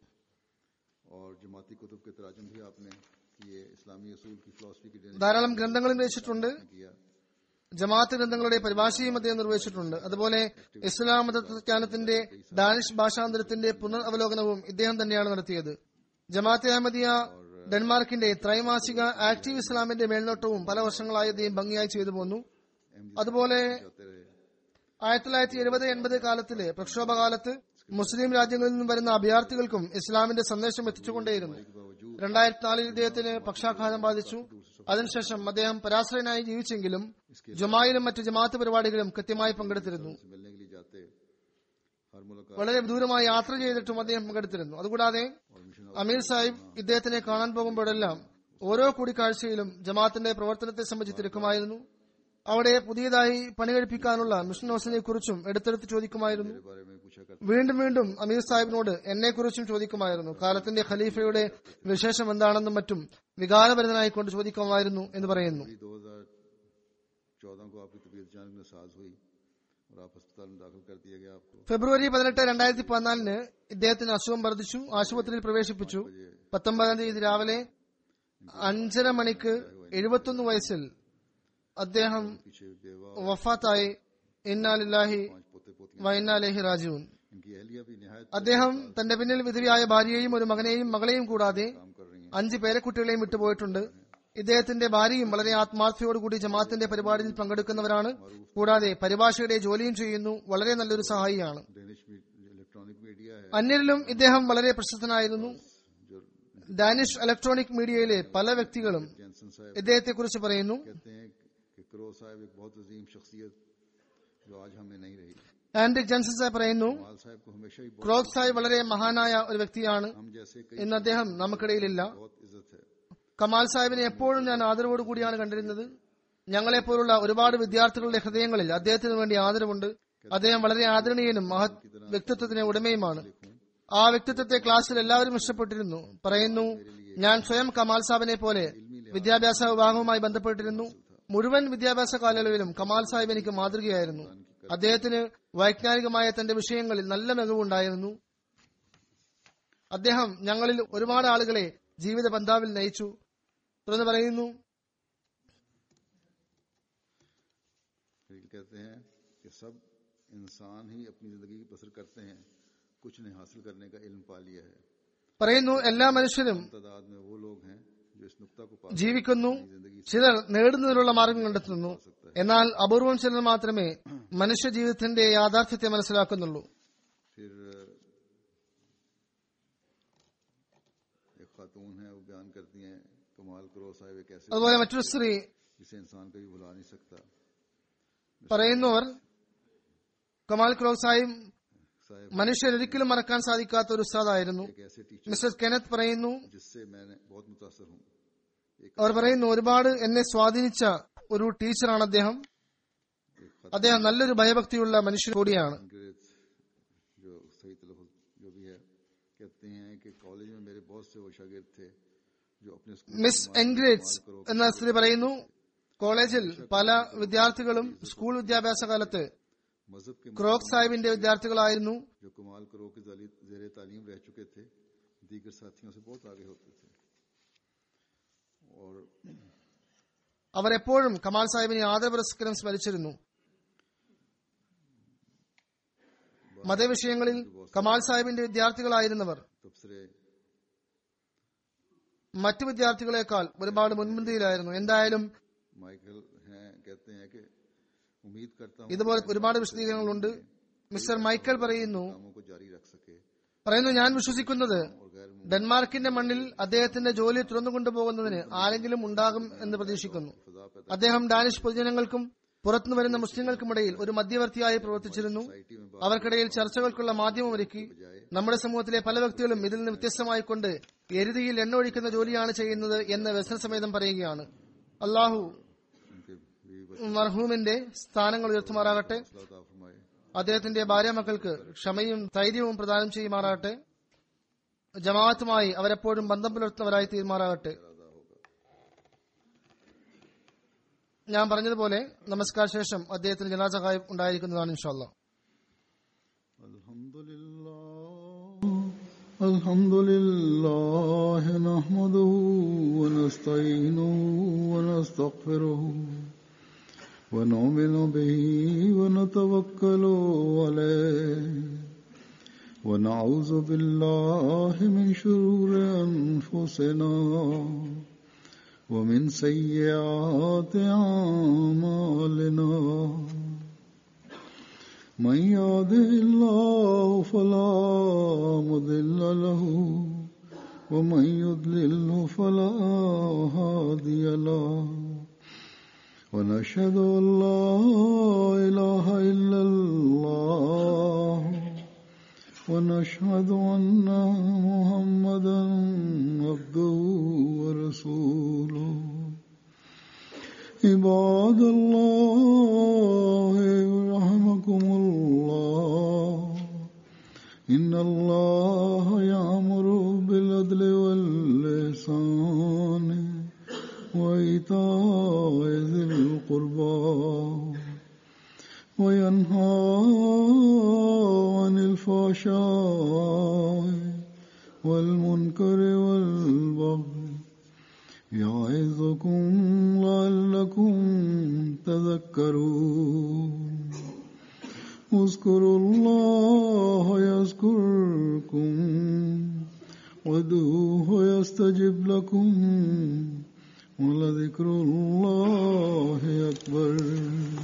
और जमाती कुतुब के तराजम भी आपने किए इस्लामी असूल की फिलासफी की डेनिश ധാരാളം ഗ്രന്ഥങ്ങളും രചിച്ചിട്ടുണ്ട് ने किया ജമാഅത്ത് ഗ്രന്ഥങ്ങളുടെ പരിഭാഷയും അദ്ദേഹം നിർവഹിച്ചിട്ടുണ്ട് അതുപോലെ ഇസ്ലാം മതജ്ഞാനത്തിന്റെ ഡാനിഷ് ഭാഷാന്തരത്തിന്റെ പുനർ അവലോകനവും ഇദ്ദേഹം തന്നെയാണ് നടത്തിയത് ജമാഅത്തെ അഹമ്മദിയ ഡെൻമാർക്കിന്റെ ത്രൈമാസിക ആക്റ്റീവ് ഇസ്ലാമിന്റെ മേൽനോട്ടവും പല വർഷങ്ങളായി അദ്ദേഹം ഭംഗിയായി ചെയ്തു പോന്നു അതുപോലെ जाते रहे ആയിരത്തി തൊള്ളായിരത്തി എഴുപത് എൺപത് കാലത്തിലെ പ്രക്ഷോഭകാലത്ത് മുസ്ലിം രാജ്യങ്ങളിൽ നിന്നും വരുന്ന അഭയാർത്ഥികൾക്കും ഇസ്ലാമിന്റെ സന്ദേശം എത്തിച്ചുകൊണ്ടേയിരുന്നു രണ്ടായിരത്തി നാലിൽ ഇദ്ദേഹത്തിന് പക്ഷാഘാതം ബാധിച്ചു അതിനുശേഷം അദ്ദേഹം പരാശ്രയനായി ജീവിച്ചെങ്കിലും ജുമായിലും മറ്റ് ജമാഅത്ത് പരിപാടികളും കൃത്യമായി പങ്കെടുത്തിരുന്നു से मिलने के लिए जाते मुलाकात വളരെ ദൂരമായി യാത്ര ചെയ്തിട്ടും അദ്ദേഹം പങ്കെടുത്തിരുന്നു അതുകൂടാതെ और मिशन അമീർ സാഹിബ് ഇദ്ദേഹത്തിനെ കാണാൻ പോകുമ്പോഴെല്ലാം ഓരോ കൂടിക്കാഴ്ചയിലും ജമാഅത്തിന്റെ പ്രവർത്തനത്തെ സംബന്ധിച്ച് തിരക്കുമായിരുന്നു അവിടെ പുതിയതായി പണി കഴിപ്പിക്കാനുള്ള മിഷൻ ഹൗസിനെ കുറിച്ചും എടുത്തെടുത്ത് ചോദിക്കുമായിരുന്നു के बारे में पूछा करते വീണ്ടും വീണ്ടും അമീർ സാഹിബിനോട് എന്നെക്കുറിച്ചും ചോദിക്കുമായിരുന്നു കാലത്തിന്റെ ഖലീഫയുടെ വിശേഷം എന്താണെന്നും മറ്റും വികാരഭരിതനായിക്കൊണ്ട് ചോദിക്കുമായിരുന്നു എന്ന് പറയുന്നു दो हजार चौदह को आपकी तबीयत अचानक नासाज हुई और आप अस्पताल में दाखिल कर दिया गया आपको ഫെബ്രുവരി പതിനെട്ട് രണ്ടായിരത്തി പതിനാലിന് ഇദ്ദേഹത്തിന് അസുഖം വർദ്ധിച്ചു ആശുപത്രിയിൽ പ്രവേശിപ്പിച്ചു പത്തൊമ്പതാം തീയതി രാവിലെ അഞ്ചര മണിക്ക് എഴുപത്തൊന്ന് വയസ്സിൽ അദ്ദേഹം पीछे बेवा വഫാത്തായി ഇന്നാലില്ലാഹി पांच पोते पोतियां വൈന്നാലേഹി രാജുവിൻ इनकी अहलिया भी निहायत അദ്ദേഹം തന്റെ പിന്നിൽ വിധവിയായ ഭാര്യയെയും ഒരു മകനെയും മകളെയും കൂടാതെ काम कर रही हैं അഞ്ച് പേരക്കുട്ടികളെയും വിട്ടുപോയിട്ടുണ്ട് ഇദ്ദേഹത്തിന്റെ ഭാര്യയും വളരെ ആത്മാർത്ഥയോടുകൂടി ജമാഅത്തിന്റെ പരിപാടിയിൽ പങ്കെടുക്കുന്നവരാണ് കൂടാതെ പരിഭാഷയുടെ ജോലിയും ചെയ്യുന്നു വളരെ നല്ലൊരു സഹായിയാണ് डेनिश मी- इलेक्ट्रॉनिक मीडिया है അന്യരിലും ഇദ്ദേഹം വളരെ പ്രശസ്തനായിരുന്നു जो ഡാനിഷ് ഇലക്ട്രോണിക് മീഡിയയിലെ പല വ്യക്തികളും जैनसन साहब ഇദ്ദേഹത്തെ കുറിച്ച് പറയുന്നു कहते हैं कि क्रो साहब एक बहुत अजीम शख्सियत जो आज हमें नहीं रही ആൻഡ്രിക് ജൻസൺ സാഹിബ് പറയുന്നു माल साहब को हमेशा ही बहुत ക്രോക് സാഹിബ് വളരെ മഹാനായ ഒരു വ്യക്തിയാണ് हम जैसे कई ഇന്ന് അദ്ദേഹം നമുക്കിടയിലില്ല बहुत इज्जत है കമാൽ സാഹിബിനെ എപ്പോഴും ഞാൻ ആദരവോട് കൂടിയാണ് കണ്ടിരുന്നത് ഞങ്ങളെപ്പോലുള്ള ഒരുപാട് വിദ്യാർത്ഥികളുടെ ഹൃദയങ്ങളിൽ അദ്ദേഹത്തിന് വേണ്ടി ആദരവുണ്ട് അദ്ദേഹം വളരെ ആദരണീയനും മഹത് വ്യക്തിത്വത്തിന് ഉടമയുമാണ് ആ വ്യക്തിത്വത്തെ ക്ലാസ്സിൽ എല്ലാവരും ഇഷ്ടപ്പെട്ടിരുന്നു പറയുന്നു ഞാൻ സ്വയം കമാൽ സാഹിബിനെ പോലെ വിദ്യാഭ്യാസ വിഭാഗവുമായി ബന്ധപ്പെട്ടിരുന്നു മുഴുവൻ വിദ്യാഭ്യാസ കാലയളവിലും കമാൽ സാഹിബ് എനിക്ക് മാതൃകയായിരുന്നു അദ്ദേഹത്തിന് വൈജ്ഞാനികമായ തന്റെ വിഷയങ്ങളിൽ നല്ല മികവുണ്ടായിരുന്നു അദ്ദേഹം ഞങ്ങളിൽ ഒരുപാട് ആളുകളെ ജീവിത ബന്ധാവിൽ നയിച്ചു തുടർന്ന് പറയുന്നു फिर कहते हैं कि सब इंसान ही अपनी जिंदगी बसर करते हैं कुछ ने हासिल करने का इल्म पा लिया है പറയുന്നു എല്ലാ മനുഷ്യരും तादाद में वो लोग हैं जो इस नुक्ता को पा ജീവിക്കുന്നു जिंदगी ചിലർ നേടുന്നതിനുള്ള മാർഗം കണ്ടെത്തുന്നു എന്നാൽ അപൂർവം ചിലർ മാത്രമേ മനുഷ്യ ജീവിതത്തിന്റെ യാഥാർത്ഥ്യത്തെ മനസ്സിലാക്കുന്നുള്ളൂ फिर एक खातून है वो बयान करती हैं कमाल करो साहब एक ऐसे അതുപോലെ മറ്റൊരു സ്ത്രീ जिसे इंसान कभी भुला नहीं सकता പറയുന്നവർ കമാൽ ക്രോഗ് സാഹിബ് साहब മനുഷ്യർ ഒരിക്കലും മറക്കാൻ സാധിക്കാത്ത ഒരു ഉസ്താദായിരുന്നു एक ऐसे टीचर മിസ്റ്റർ കെനത്ത് പറയുന്നു जिससे मैंने बहुत मुतासर हूँ एक അവർ പറയുന്നു ഒരുപാട് എന്നെ സ്വാധീനിച്ച ഒരു ടീച്ചറാണ് അദ്ദേഹം एक അദ്ദേഹം നല്ലൊരു ഭയഭക്തിയുള്ള മനുഷ്യൻ കൂടിയാണ് अंग्रेज जो सही तलफ़ जो भी है कहते हैं कि कॉलेज में मेरे बहुत से वो शागिर्द थे जो अपने स्कूल മിസ് എൻഗ്രേറ്റ്സ് എന്ന സ്ത്രീ പറയുന്നു കോളേജിൽ പല വിദ്യാർത്ഥികളും സ്കൂൾ വിദ്യാഭ്യാസ കാലത്ത് मजहब के ക്രോക്ക് സാഹിബിന്റെ വിദ്യാർത്ഥികളായിരുന്നു जो कमाल करो के जेर तालीम रह चुके थे दीगर साथियों से बहुत आगे होते थे और അവർ എപ്പോഴും കമാൽ സാഹിബിനെ ആദരപുരസ്കരം സ്മരിച്ചിരുന്നു മതവിഷയങ്ങളിൽ കമാൽ സാഹിബിന്റെ വിദ്യാർത്ഥികളായിരുന്നവർ तबसरे മറ്റു വിദ്യാർത്ഥികളെക്കാൾ ഒരുപാട് മുൻപന്തിയിലായിരുന്നു എന്തായാലും माइकल हैं कहते हैं कि उम्मीद करता हूँ ഇതുപോലെ ഒരുപാട് വിശദീകരണങ്ങളുണ്ട് മിസ്റ്റർ മൈക്കൽ പറയുന്നു कामों को जारी रख सके പറയുന്നു ഞാൻ വിശ്വസിക്കുന്നത് और गैर ഡെൻമാർക്കിന്റെ മണ്ണിൽ അദ്ദേഹത്തിന്റെ ജോലി തുറന്നു കൊണ്ടുപോകുന്നതിന് ആരെങ്കിലും ഉണ്ടാകും എന്ന് പ്രതീക്ഷിക്കുന്നു खुदा पैदा അദ്ദേഹം ഡാനിഷ് പൊതുജനങ്ങൾക്കും പുറത്തുനിന്ന് വരുന്ന മുസ്ലിങ്ങൾക്കുമിടയിൽ ഒരു മധ്യവർത്തിയായി പ്രവർത്തിച്ചിരുന്നു सोसाइटी में അവർക്കിടയിൽ ചർച്ചകൾക്കുള്ള മാധ്യമമൊരുക്കി നമ്മുടെ സമൂഹത്തിലെ പല വ്യക്തികളും ഇതിൽ നിന്ന് വ്യത്യസ്തമായിക്കൊണ്ട് എരുതിയിൽ എണ്ണ ഒഴിക്കുന്ന ജോലിയാണ് ചെയ്യുന്നത് എന്ന് വ്യസനസമേതം പറയുകയാണ് അള്ളാഹു उनके बीवी മർഹൂമിന്റെ സ്ഥാനങ്ങൾ ഉയർത്തുമാറാകട്ടെ बच्चा अता फरमाए അദ്ദേഹത്തിന്റെ ഭാര്യ മക്കൾക്ക് ക്ഷമയും ധൈര്യവും പ്രദാനം ചെയ്യുമാറാകട്ടെ ജമാഅത്തുമായി അവരെപ്പോഴും ബന്ധം പുലർത്തുന്നവരായി തീരുമാറാകട്ടെ ഞാൻ പറഞ്ഞതുപോലെ നമസ്കാര ശേഷം അദ്ദേഹത്തിന് ജനാസ ഖായിബ് ഉണ്ടായിരിക്കുന്നതാണ് ഇൻഷാല്ല الحمد لله الحمد لله نحمده ونستعينه ونستغفره ونؤمن به ونتوكل عليه ونعوذ بالله من شرور أنفسنا ومن سيئات أعمالنا من يهده الله فلا مضل له ومن يضلله فلا هادي له ونشهد ان لا اله الا الله واشهد ان محمدا عبده ورسوله عباد الله رحمكم الله ان الله يامر بالعدل واللسان وايتاء ذي القربى وينهى عن الفحشاء والمنكر والبغي يعظكم لعلكم تذكرون اذكروا الله يذكركم وادعوه يستجب لكم ولذكر الله أكبر